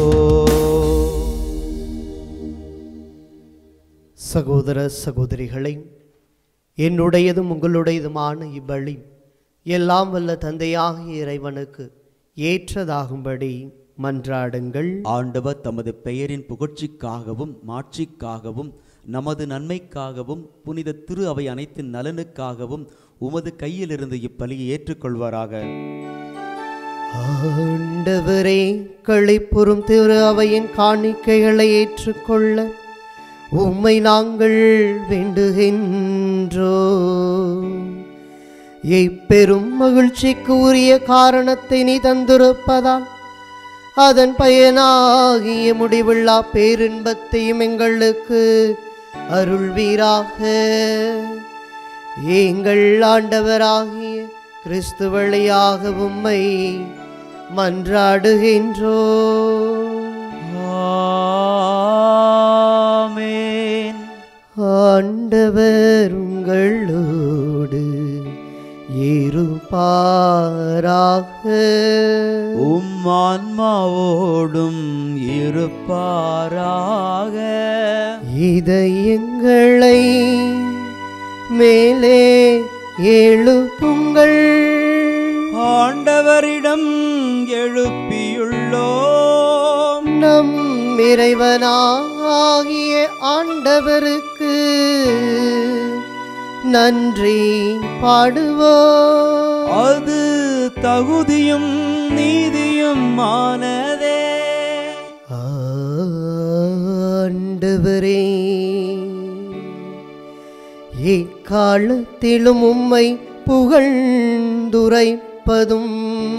சகோதர சகோதரிகளை என்னுடையதும் உங்களுடையதுமான இவ்வழி எல்லாம் வல்ல தந்தையாகிய இறைவனுக்கு ஏற்றதாகும்படி மன்றாடுங்கள் ஆண்டவர் தமது பெயரின் புகழ்ச்சிக்காகவும் மாட்சிக்காகவும் நமது நன்மைக்காகவும் புனித திரு அவை அனைத்தின் நலனுக்காகவும் உமது கையிலிருந்து இப்பலியை ஏற்றுக்கொள்வாராக ஆண்டவரே களிப்புறும் திரு அவையின் காணிக்கைகளை ஏற்றுக்கொள்ள உம்மை நாங்கள் வேண்டுகின்றோ இப்பெரும் மகிழ்ச்சிக்கு உரிய காரணத்தை நீ தந்திருப்பதால் அதன் பயனாகிய முடிவில்லா பேரின்பத்தையும் எங்களுக்கு அருள்வீராக எங்கள் ஆண்டவராகிய கிறிஸ்து வழியாக உம்மை மன்றாடுகின்றோ ஆமென் ஆண்டவர் உங்களோடு இருப்பாராக உம் ஆன்மாவோடும் இருப்பாராக இதயங்களை மேலே எழுப்புங்கள் ஆண்டவரிடம் எழுப்பியுள்ளோம் நம் இறைவனாகிய ஆண்டவருக்கு நன்றி பாடுவோம் அது தகுதியும் நீதியும் ஆனதே ஆண்டவரே இக்காலத்திலும் உம்மை புகழ்ந்துரைப்பதும்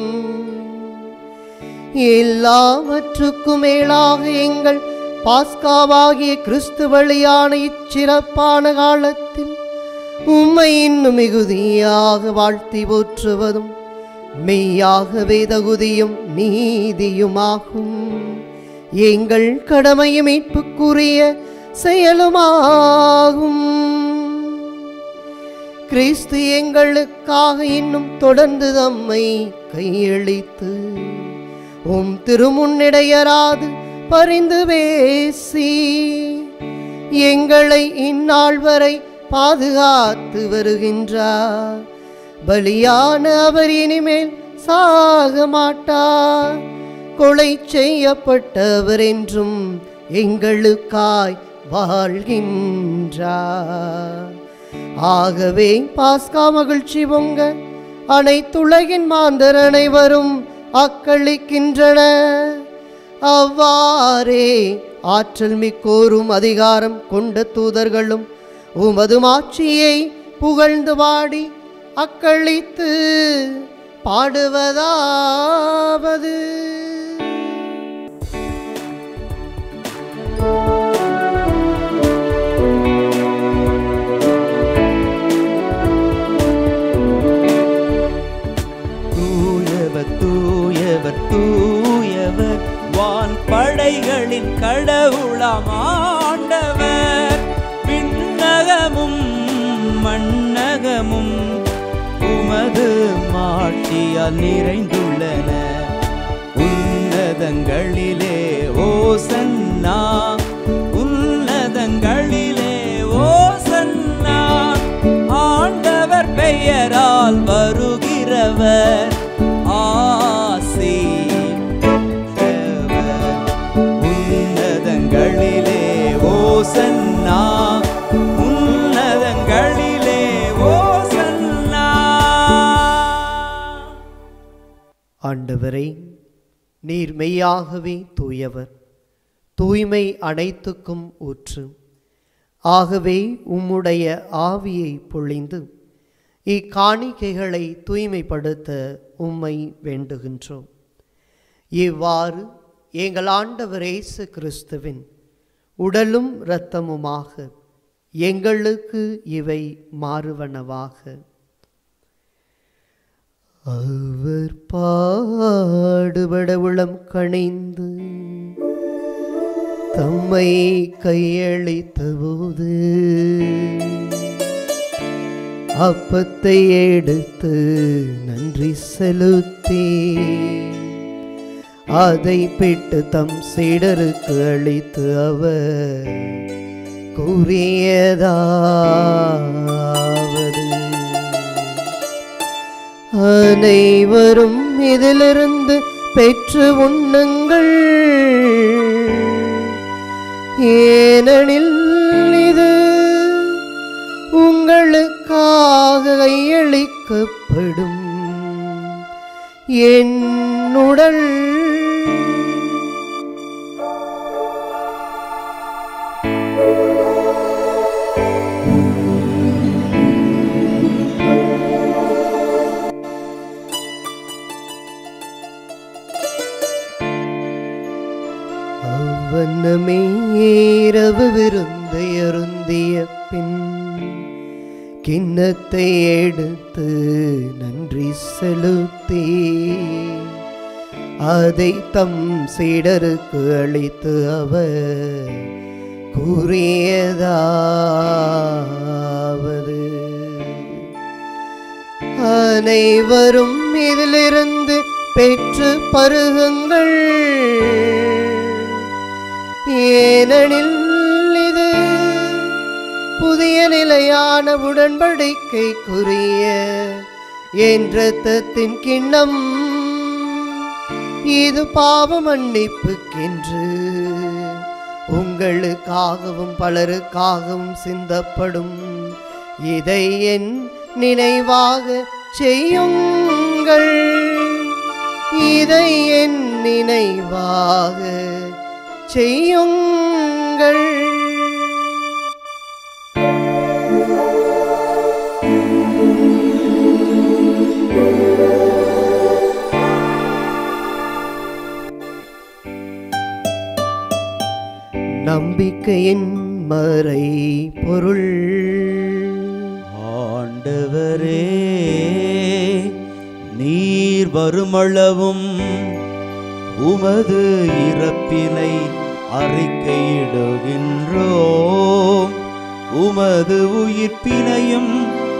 எல்லாவற்றுக்கும் மேலாக எங்கள் பாஸ்காவாகிய கிறிஸ்து வழியான இச்சிறப்பான காலத்தில் உம்மை இன்னும் மிகுதியாக வாழ்த்தி போற்றுவதும் மெய்யாகவே தகுதியும் நீதியுமாகும் எங்கள் கடமையும் மீட்புக்குரிய செயலுமாகும் கிறிஸ்து எங்களுக்காக இன்னும் தொடர்ந்து தம்மை கையளித்து உம் திருமுன்னிடையராது பரிந்து பேசி எங்களை இந்நாள் வரை பாதுகாத்து வருகின்றார் பலியான அவர் இனிமேல் சாக மாட்டார் கொலை செய்யப்பட்டவர் என்றும் எங்களுக்காய் வாழ்கின்றார் ஆகவே பாஸ்கா மகிழ்ச்சி பொங்க அனைத்துலகின் மாந்தர் அனைவரும் அக்களிக்கின்றன அவ்வாறே ஆற்றல் மிக்கோரும் அதிகாரம் கொண்ட தூதர்களும் உமது மாட்சியை புகழ்ந்து பாடி அக்களித்து பாடுவதாவது தூயவர் தூயவர் தூயவர் வான் படைகளின் கடவுளாம் ஆண்டவர் விண்ணகமும் மண்ணகமும் உமது மாட்சியால் நிறைந்துள்ளன உன்னதங்களிலே ஓசன்னா உன்னதங்களிலே ஓசன்னா பெயரால் வருகிறவர் ஆசி பெற்றவர். உன்னதங்களிலே ஓசன்னா உன்னதங்களிலே ஓசன்னா ஆண்டவரே நீர் மெய்யாகவே தூயவர் தூய்மை அனைத்துக்கும் ஊற்று ஆகவே உம்முடைய ஆவியை பொழிந்து இக்காணிக்கைகளை தூய்மைப்படுத்த உம்மை வேண்டுகின்றோம் இவ்வாறு எங்கள் ஆண்டவர் இயேசு கிறிஸ்துவின் உடலும் இரத்தமுமாக எங்களுக்கு இவை மாறுவனவாக அவர் பாடுபட உளம் கணிந்து தம்மை கையளித்த போது அப்பத்தை எடுத்து நன்றி செலுத்தி அதை பிட்டு தம் சீடருக்கு அளித்து அவர் கூறியதாவது அனைவரும் இதிலிருந்து பெற்று உண்ணுங்கள் ஏனெனில் இது உங்களுக்காக கையளிக்கப்படும் என் உடல் அவ்வண்ணமே இரவு விருந்தை அருந்திய பின் கிண்ணத்தை எடுத்து நன்றி செலுத்தி அதை தம் சீடருக்கு அளித்து அவர் கூறியதாவது அனைவரும் இதிலிருந்து பெற்று பருகுங்கள் ஏனெனில் இது புதிய நிலையான உடன்படிக்கைக்குரிய என் இரத்தத்தின் கிண்ணம் இது பாவ மன்னிப்புக்கென்று உங்களுக்காகவும் பலருக்காகவும் சிந்தப்படும் இதை என் நினைவாக செய்யுங்கள் இதை என் நினைவாக செய்யுங்கள் நம்பிக்கையின் மறை பொருள் ஆண்டவரே நீர் வருமளவும் உமது இறப்பினை அறிக்கையிடுகின்றோம் உமது உயிர்ப்பினையும்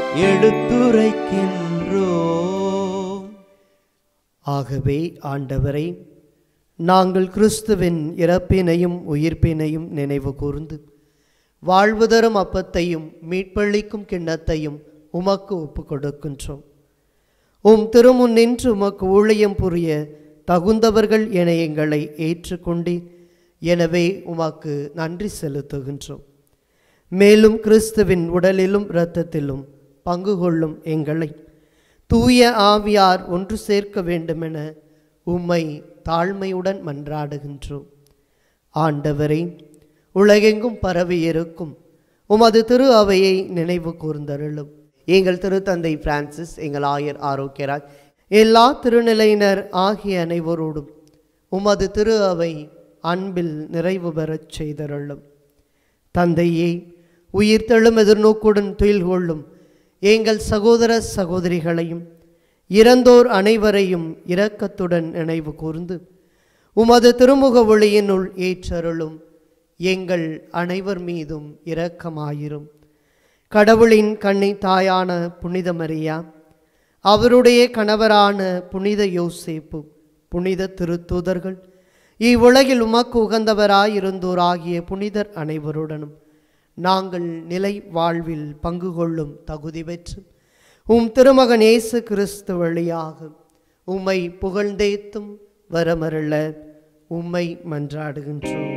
எடுத்துரைக்கின்றோம் ஆகவே ஆண்டவரை நாங்கள் கிறிஸ்துவின் இறப்பினையும் உயிர்ப்பினையும் நினைவு கூர்ந்து வாழ்வு தரும் அப்பத்தையும் மீட்பளிக்கும் கிண்ணத்தையும் உமக்கு ஒப்பு கொடுக்கின்றோம் உம் திருமுன் நின்று உமக்கு ஊழியம் புரிய தகுந்தவர்கள் என எங்களை ஏற்றுக்கொண்டு எனவே உமக்கு நன்றி செலுத்துகின்றோம் மேலும் கிறிஸ்துவின் உடலிலும் இரத்தத்திலும் பங்கு கொள்ளும் எங்களை தூய ஆவியார் ஒன்று சேர்க்க வேண்டுமென உம்மை தாழ்மையுடன் மன்றாடுகின்றோம் ஆண்டவரே உலகெங்கும் பரவி இருக்கும் உமது திரு அவையை நினைவு கூர்ந்தருளும் எங்கள் திருத்தந்தை பிரான்சிஸ் எங்கள் ஆயர் ஆரோக்கியராய் எல்லா திருநிலையினர் ஆகிய அனைவரோடும் உமது திரு அவை அன்பில் நிறைவு பெறச் செய்தருளும் தந்தையே உயிர்த்தெழும் எதிர்நோக்குடன் துயில் கொள்ளும் எங்கள் சகோதர சகோதரிகளையும் இறந்தோர் அனைவரையும் இரக்கத்துடன் நினைவு கூர்ந்து உமது திருமுக ஒளியினுள் ஏற்றருளும் எங்கள் அனைவர் மீதும் இரக்கமாயிரும் கடவுளின் கண்ணி தாயான புனித மரியா அவருடைய கணவரான புனித யோசேப்பு புனித திருத்தூதர்கள் இவ்வுலகில் உமக்கு உகந்தவராயிருந்தோர் ஆகிய புனிதர் அனைவருடனும் நாங்கள் நிலை வாழ்வில் பங்கு கொள்ளும் தகுதி பெற்று உம் திருமகன் இயேசு கிறிஸ்து வழியாக உம்மை புகழ்ந்தேத்தும் வரமருள உம்மை மன்றாடுகின்றோம்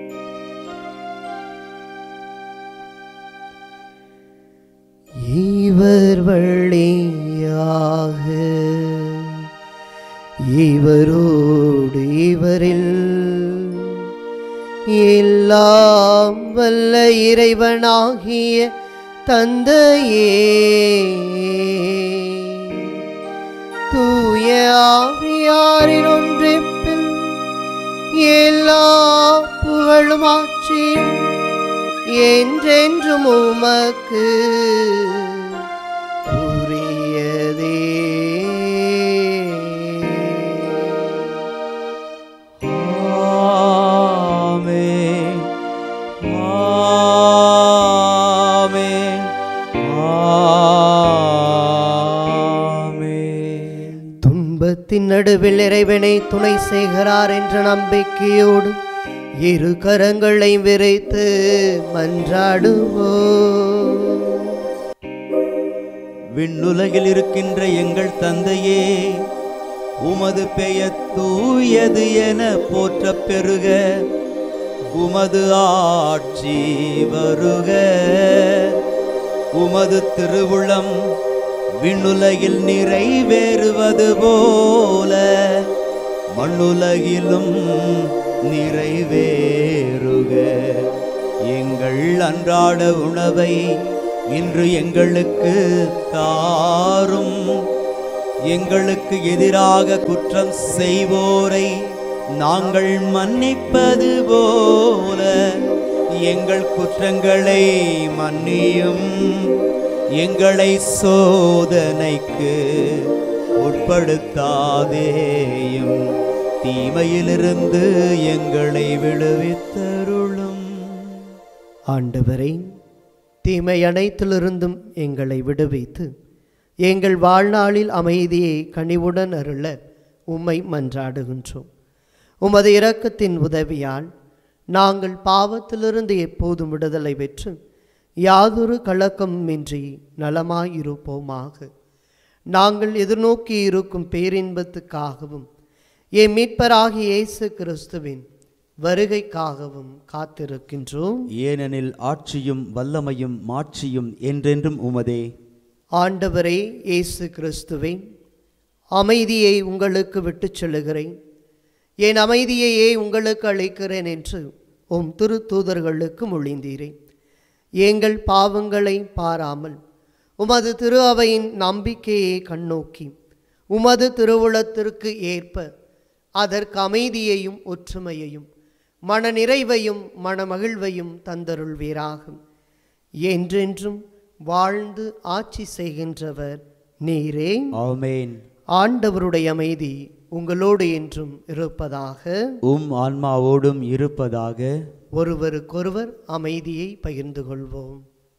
இவர் வழியாக இவரோடு இவரில் எல்லாம் வல்ல இறைவனாகிய தந்தையே தூய ஆவியாரின் ஒன்றிப்பில் எல்லா புகழும் ஆட்சியும் என்றென்றும் உமக்கு உரியதே ஆமென் ஆமென் ஆமென் துன்பத்தின் நடுவில் இறைவனை துணை செய்கிறார் என்ற நம்பிக்கையோடு இரு கரங்களை விரைத்து மன்றாடுவோம் விண்ணுலகில் இருக்கின்ற எங்கள் தந்தையே உமது பெயர் தூயது என போற்றப் பெறுக உமது ஆட்சி வருக உமது திருவுளம் விண்ணுலகில் நிறைவேறுவது போல மண்ணுலகிலும் நிறைவேறுக எங்கள் அன்றாட உணவை இன்று எங்களுக்கு தாரும் எங்களுக்கு எதிராக குற்றம் செய்வோரை நாங்கள் மன்னிப்பது போல எங்கள் குற்றங்களை மன்னியும் எங்களை சோதனைக்கு உட்படுத்தாதேயும் தீமையிலிருந்து எங்களை விடுவித்தருளும் ஆண்டவரே தீமை அனைத்திலிருந்தும் எங்களை விடுவித்து எங்கள் வாழ்நாளில் அமைதியை கனிவுடன் அருள உம்மை மன்றாடுகின்றோம் உமது இரக்கத்தின் உதவியால் நாங்கள் பாவத்திலிருந்து எப்போதும் விடுதலை பெற்று யாதொரு கலக்கமின்றி நலமாயிருப்போமாக நாங்கள் எதிர்நோக்கி இருக்கும் பேரின்பத்துக்காகவும் என் மீட்பராகிய இயேசு கிறிஸ்துவின் வருகைக்காகவும் காத்திருக்கின்றோம் ஏனெனில் ஆட்சியும் வல்லமையும் மாட்சியும் என்றென்றும் உமதே ஆண்டவரே இயேசு கிறிஸ்துவே அமைதியை உங்களுக்கு விட்டுச் செல்லுகிறேன் என் அமைதியையே உங்களுக்கு அளிக்கிறேன் என்று உம் திருத்தூதர்களுக்கு மொழிந்தீரேன் எங்கள் பாவங்களை பாராமல் உமது திரு அவையின் நம்பிக்கையை கண்ணோக்கி உமது திருவுளத்திற்கு ஏற்ப அதற்கு அமைதியையும் ஒற்றுமையையும் மனநிறைவையும் மனமகிழ்வையும் தந்தருள்வீராகும் என்றென்றும் வாழ்ந்து ஆட்சி செய்கின்றவர் நீரே ஆமென் ஆண்டவருடைய அமைதி உங்களோடு என்றும் இருப்பதாக உம் ஆன்மாவோடும் இருப்பதாக ஒருவருக்கொருவர் அமைதியை பகிர்ந்து கொள்வோம்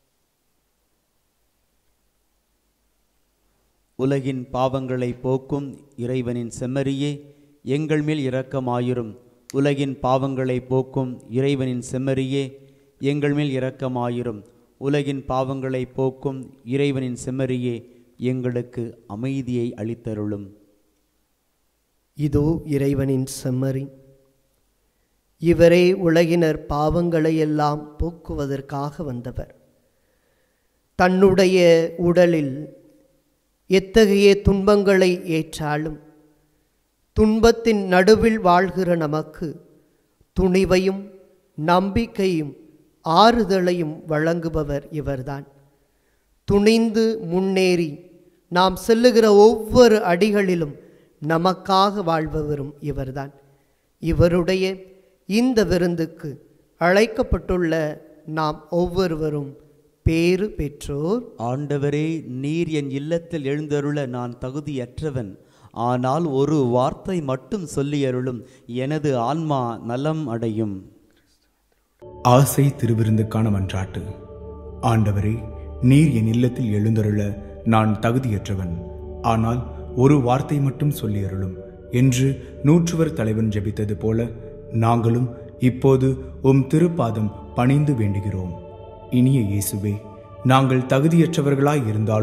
உலகின் பாவங்களை போக்கும் இறைவனின் செம்மறியே எங்கள் மேல் இரக்கமாயிரும் உலகின் பாவங்களை போக்கும் இறைவனின் செம்மறியே எங்கள் மேல் இரக்கமாயிரும் உலகின் பாவங்களை போக்கும் இறைவனின் செம்மறியே எங்களுக்கு அமைதியை அளித்தருளும் இதோ இறைவனின் செம்மறி இவரே உலகினர் பாவங்களை எல்லாம் போக்குவதற்காக வந்தவர் தன்னுடைய உடலில் எத்தகைய துன்பங்களை ஏற்றாலும் துன்பத்தின் நடுவில் வாழ்கிற நமக்கு துணிவையும் நம்பிக்கையும் ஆறுதலையும் வழங்குபவர் இவர்தான் துணிந்து முன்னேறி நாம் செல்லுகிற ஒவ்வொரு அடிகளிலும் நமக்காக வாழ்பவரும் இவர்தான் இவருடைய இந்த விருந்துக்கு அழைக்கப்பட்டுள்ள நாம் ஒவ்வொருவரும் பேறு பெற்றோர் ஆண்டவரே நீர் என் இல்லத்தில் எழுந்தருள நான் தகுதியற்றவன் ஆனால் ஒரு வார்த்தை மட்டும் சொல்லியருளும் எனது ஆன்மா நலம் அடையும் ஆசை திருவிருந்துக்கான மன்றாட்டு ஆண்டவரே நீர் என் இல்லத்தில் எழுந்தருள நான் தகுதியற்றவன் ஆனால் ஒரு வார்த்தை மட்டும் சொல்லியருளும் என்று நூற்றுவர் தலைவன் ஜெபித்தது போல நாங்களும் இப்போது உம் திருப்பாதம் பணிந்து வேண்டுகிறோம் இனிய இயேசுவே நாங்கள் தகுதியற்றவர்களாய் இருந்தாலும்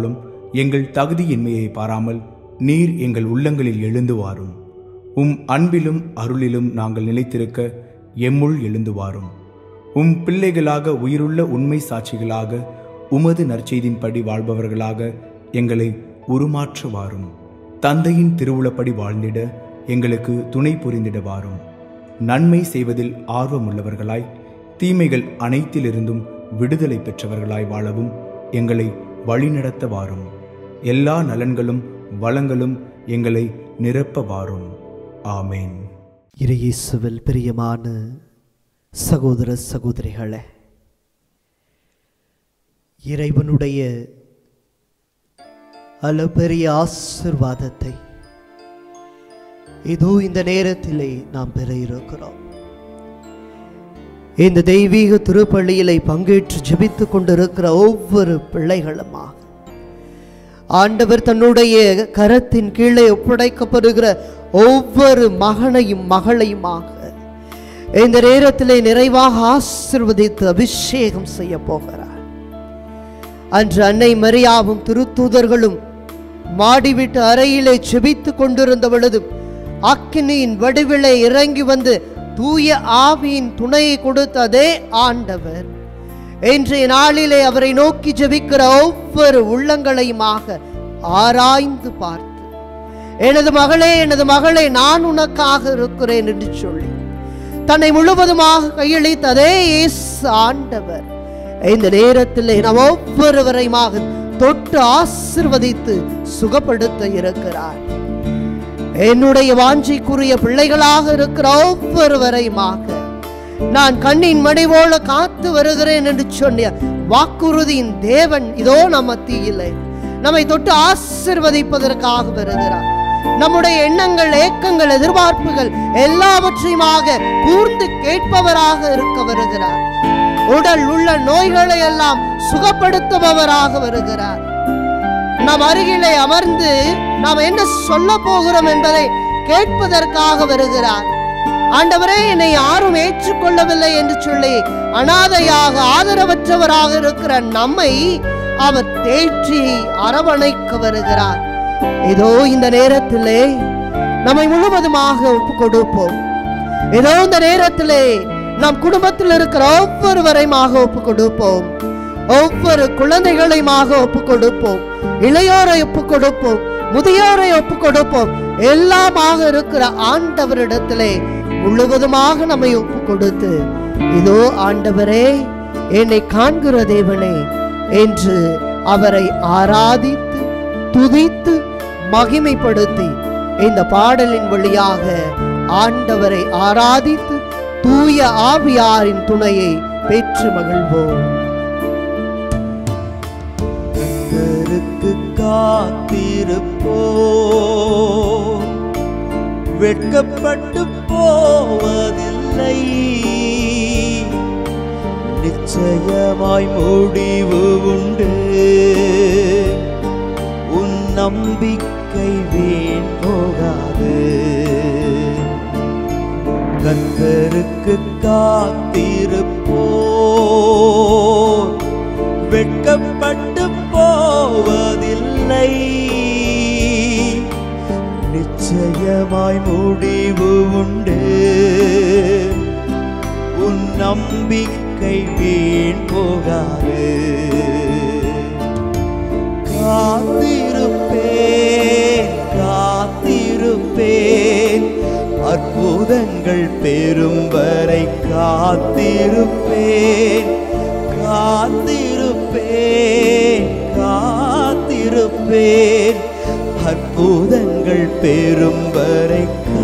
எங்கள் தகுதியின்மையை பாராமல் நீர் எங்கள் உள்ளங்களில் எழுந்து வாரும் உம் அன்பிலும் அருளிலும் நாங்கள் நிலைத்திருக்க எம்முள் எழுந்து வாரும் உம் பிள்ளைகளாக உயிருள்ள உண்மை சாட்சிகளாக உமது நற்செய்தின்படி வாழ்பவர்களாக எங்களை உருமாற்ற வாரும் தந்தையின் திருவுளப்படி வாழ்ந்திட எங்களுக்கு துணை புரிந்திட வாரும் நன்மை செய்வதில் ஆர்வமுள்ளவர்களாய் தீமைகள் அனைத்திலிருந்தும் விடுதலை பெற்றவர்களாய் வாழவும் எங்களை வழிநடத்த வாரும் எல்லா நலன்களும் வளங்களும் எங்களை நிரப்ப வாரும் ஆமேன் இறையேசுவில் பிரியமான சகோதர சகோதரிகளே இறைவனுடைய அளப்பெரிய ஆசிர்வாதத்தை இதோ இந்த நேரத்திலே நாம் பெற இருக்கிறோம் இந்த தெய்வீக திருப்பள்ளியிலே பங்கேற்று ஜெபித்துக் கொண்டிருக்கிற ஒவ்வொரு பிள்ளைகளுமாக ஆண்டவர் தன்னுடைய கரத்தின் கீழே ஒப்படைக்கப்படுகிற ஒவ்வொரு மகனையும் மகளையுமாக இந்த நேரத்திலே நிறைவாக ஆசிர்வதித்து அபிஷேகம் செய்ய போகிறார் அன்று அன்னை மரியாவும் திருத்தூதர்களும் மாடிவிட்டு அறையிலே செபித்துக் கொண்டிருந்த பொழுதும் அக்கினியின் வடிவிலே இறங்கி வந்து தூய ஆவியின் துணையை கொடுத்த அதே ஆண்டவர் இன்றைய நாளிலே அவரை நோக்கி ஜெபிக்கிற ஒவ்வொரு உள்ளங்களையுமாக ஆராய்ந்து பார்த்து எனது மகளே எனது மகளே நான் உனக்காக இருக்கிறேன் என்று சொல்லி தன்னை முழுவதுமாக கையளித்த அதே இயேசு ஆண்டவர் இந்த நேரத்தில் நாம் ஒவ்வொருவரையுமாக தொட்டு ஆசிர்வதித்து சுகப்படுத்த இருக்கிறார் என்னுடைய வாஞ்சைக்குரிய பிள்ளைகளாக இருக்கிற ஒவ்வொருவரையுமாக நான் கண்ணின் மணி போல காத்து வருகிறேன் என்று சொன்ன வாக்குறுதியின் தேவன் இதோ நம் மத்தியிலே நம்மை தொட்டு ஆசிர்வதிப்பதற்காக வருகிறார் நம்முடைய எண்ணங்கள் ஏக்கங்கள் எதிர்பார்ப்புகள் எல்லாவற்றையுமாக கூர்ந்து கேட்பவராக இருக்க வருகிறார் உடல் உள்ள நோய்களை எல்லாம் சுகப்படுத்துபவராக வருகிறார் நம் அருகிலே அமர்ந்து நாம் என்ன சொல்ல போகிறோம் என்பதை கேட்பதற்காக வருகிறார் ஆண்டவரே என்னை யாரும் ஏற்றுக்கொள்ளவில்லை என்று சொல்லி அனாதையாக ஆதரவற்றவராக இருக்கிற நம்மை அவர் தேற்றி அரவணைக்க வருகிறார் இதோ இந்த நேரத்திலே நம்மை முழுவதுமாக ஒப்பு கொடுப்போம் இதோ இந்த நேரத்திலே நம் குடும்பத்தில் இருக்கிற ஒவ்வொருவரையுமாக ஒப்பு கொடுப்போம் ஒவ்வொரு குழந்தைகளையுமாக ஒப்பு கொடுப்போம் இளையோரை ஒப்பு கொடுப்போம் முதியோரை ஒப்பு கொடுப்போம் எல்லாமாக இருக்கிற ஆண்டவரிடத்திலே முழுவதுமாக நம்மை ஒப்பு கொடுத்து இதோ ஆண்டவரே என்னை காண்கிற தேவனே என்று அவரை ஆராதித்து துதித்து மகிமைப்படுத்தி இந்த பாடலின் வழியாக ஆண்டவரை ஆராதித்து தூய ஆவியாரின் துணையை பெற்று மகிழ்வோம் கர்த்தருக்கு காத்திருப்போ வெட்கப்பட்டு போவதில்லை நிச்சயமாய் முடிவு உண்டு உன் நம்பிக்கை வீண் போகாது கர்த்தருக்கு காத்திருப்போ வெட்கப்பட்டு போவதில்லை நிச்சயமாய் முடிவு உண்டு உன் நம்பிக்கை வீண் போகாது காத்திருப்பேன் காத்திருப்பேன் அற்புதங்கள் பெறும் வரை காத்திருப்பேன் காத்திருப்பேன் காத்திருப்பேன் அற்புதங்கள் பெறும் வரை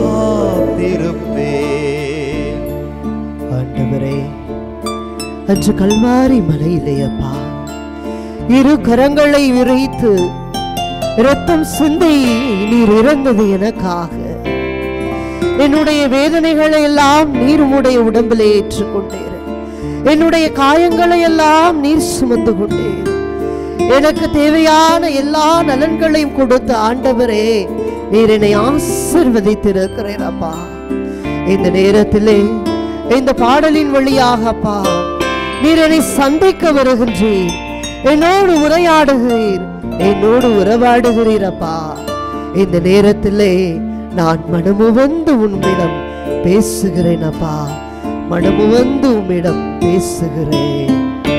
காத்திருப்பேன் ஆண்டவரே அன்று கல்வாரி மலையிலே அப்பா இரு கரங்களை விரைத்து இரத்தம் சிந்தி நீர் இறந்தது எனக்காக என்னுடைய வேதனைகளை எல்லாம் நீர் உம்முடைய உடம்பிலே ஏற்றுக்கொண்டீர் என்னுடைய காயங்களை எல்லாம் நீர் சுமந்து கொண்டீர் எனக்கு தேவையான எல்லா நலன்களையும் கொடுத்த ஆண்டவரே நீர் என்னை ஆசிர்வதித்திருக்கிறேன் அப்பா இந்த நேரத்திலே இந்த பாடலின் வழியாக அப்பா நீர் என்னை சந்திக்க வருகின்றீர் என்னோடு உரையாடுகிறீர் என்னோடு உறவாடுகிறீரப்பா இந்த நேரத்திலே நான் மனமு வந்து உன்னிடம் பேசுகிறேன் அப்பா மனமு வந்து உம்மிடம் பேசுகிறேன்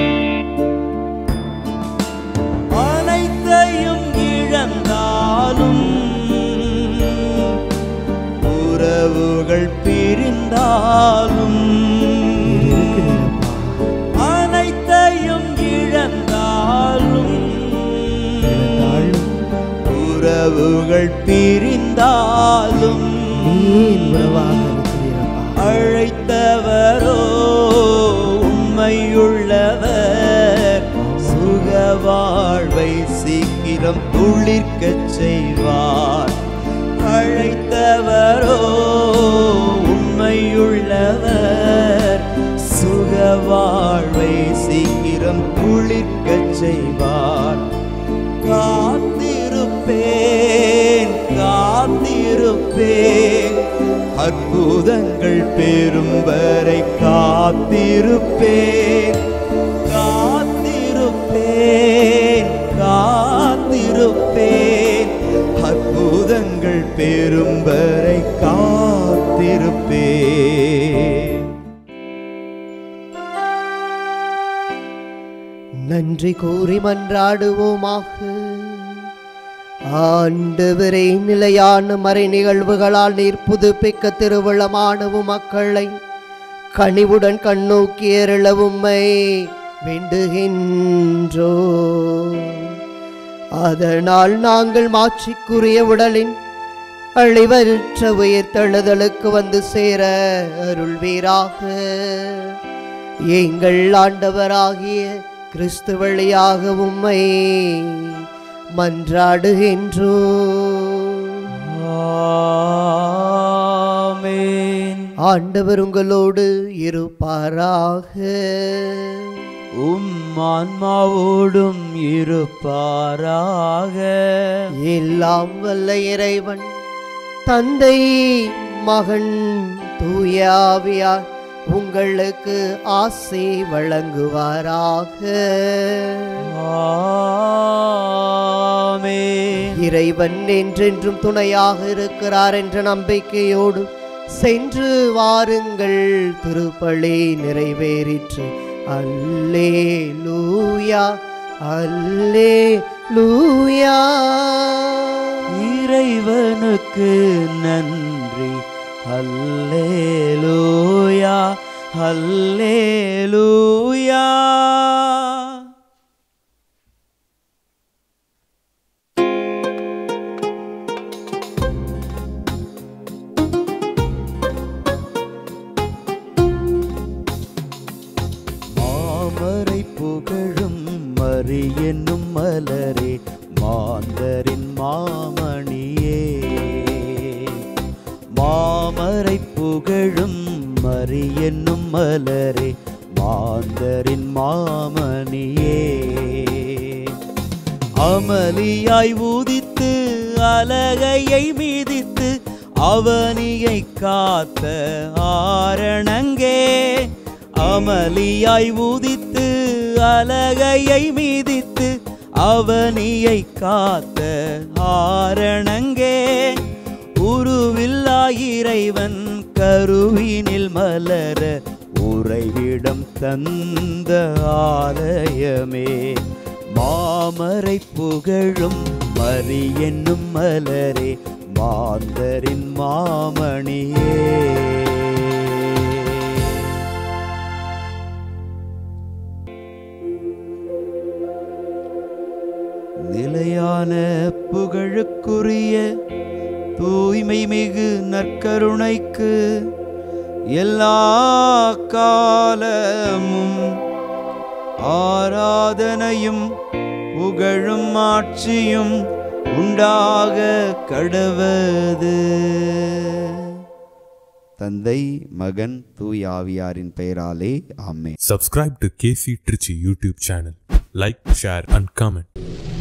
அனைத்தையும் இழந்தாலும் உறவுகள் பிரிந்தாலும் இருக்கிறீரப்பா அனைத்தையும் இழந்தாலும் உறவுகள் பிரிந்தாலும் நீ என் உறவாக இருக்கிறீரப்பா அழைத்தவரோ உண்மையுள்ளவர் சுக வாழ்வை சீக்கிரம் துளிர்க்கச் செய்வார் அழைத்தவரோ உண்மையுள்ளவர் சுக வாழ்வை சீக்கிரம் துளிர்க்கச் செய்வார் காத்திருப்பேன் காத்திருப்பேன் அற்புதங்கள் பெறும் வரை காத்திருப்பேன் காத்திருப்பேன் காத்திருப்பேன் அற்புதங்கள் பெறும் வரை காத்திருப்பேன் நன்றி கூறி மன்றாடுவோமாக ஆண்டவரே நிலையான மறை நிகழ்வுகளால் நீர் புதுப்பிக்க திருவிழமானவும் மக்களை கனிவுடன் கண்ணோக்கி அருள உம்மை வேண்டுகின்றோ அதனால் நாங்கள் மாட்சிக்குரிய உடலின் அழிவற்ற உயிர்த்தெழுதலுக்கு வந்து சேர அருள்வீராக எங்கள் ஆண்டவராகிய கிறிஸ்து வழியாக உம்மை மன்றாடுகின்றோ ஆமென் ஆண்டவர் உங்களோடு இருப்பாராக உம் ஆன்மாவோடும் இருப்பாராக எல்லாம் வல்ல இறைவன் தந்தை மகன் தூயாவியார் உங்களுக்கு ஆசை வழங்குவாராக ஆமென் இறைவன் என்றென்றும் துணையாக இருக்கிறார் என்ற நம்பிக்கையோடு சென்று வாருங்கள் திருப்பலி நிறைவேறிற்று அல்லே லூயா அல்லே லூயா இறைவனுக்கு நன்றி அல்லேலூயா அல்லேலூயா மாமரை புகழும் மறி என்னும் மலரே மாந்தரின் மாமணியே மாமரை புகழும் மறி என்னும் மலரே மாந்தரின் மாமணியே அமளியாய் ஊதித்து அலகையை மீதித்து அவனியை காத்த ஆரணங்கே அமளியாய் ஊதித்து அலகையை மீதித்து அவனியை காத்த ஆரணங்கே உருவில்லா இறைவன் கருவினில் மலர உறைவிடம் தந்த ஆலயமே மாமரை புகழும் மறி என்னும் மலரே மாந்தரின் மாமணியே நிலையான புகழுக்குரிய தூய்மை மிகு நற்கருணைக்கு எல்லா காலமும் ஆராதனையும் புகழும் ஆட்சியும் உண்டாக கடவது தந்தை மகன் தூய் ஆவியாரின் பெயராலே ஆமே Subscribe to KC Trichy YouTube channel. Like, share, and comment.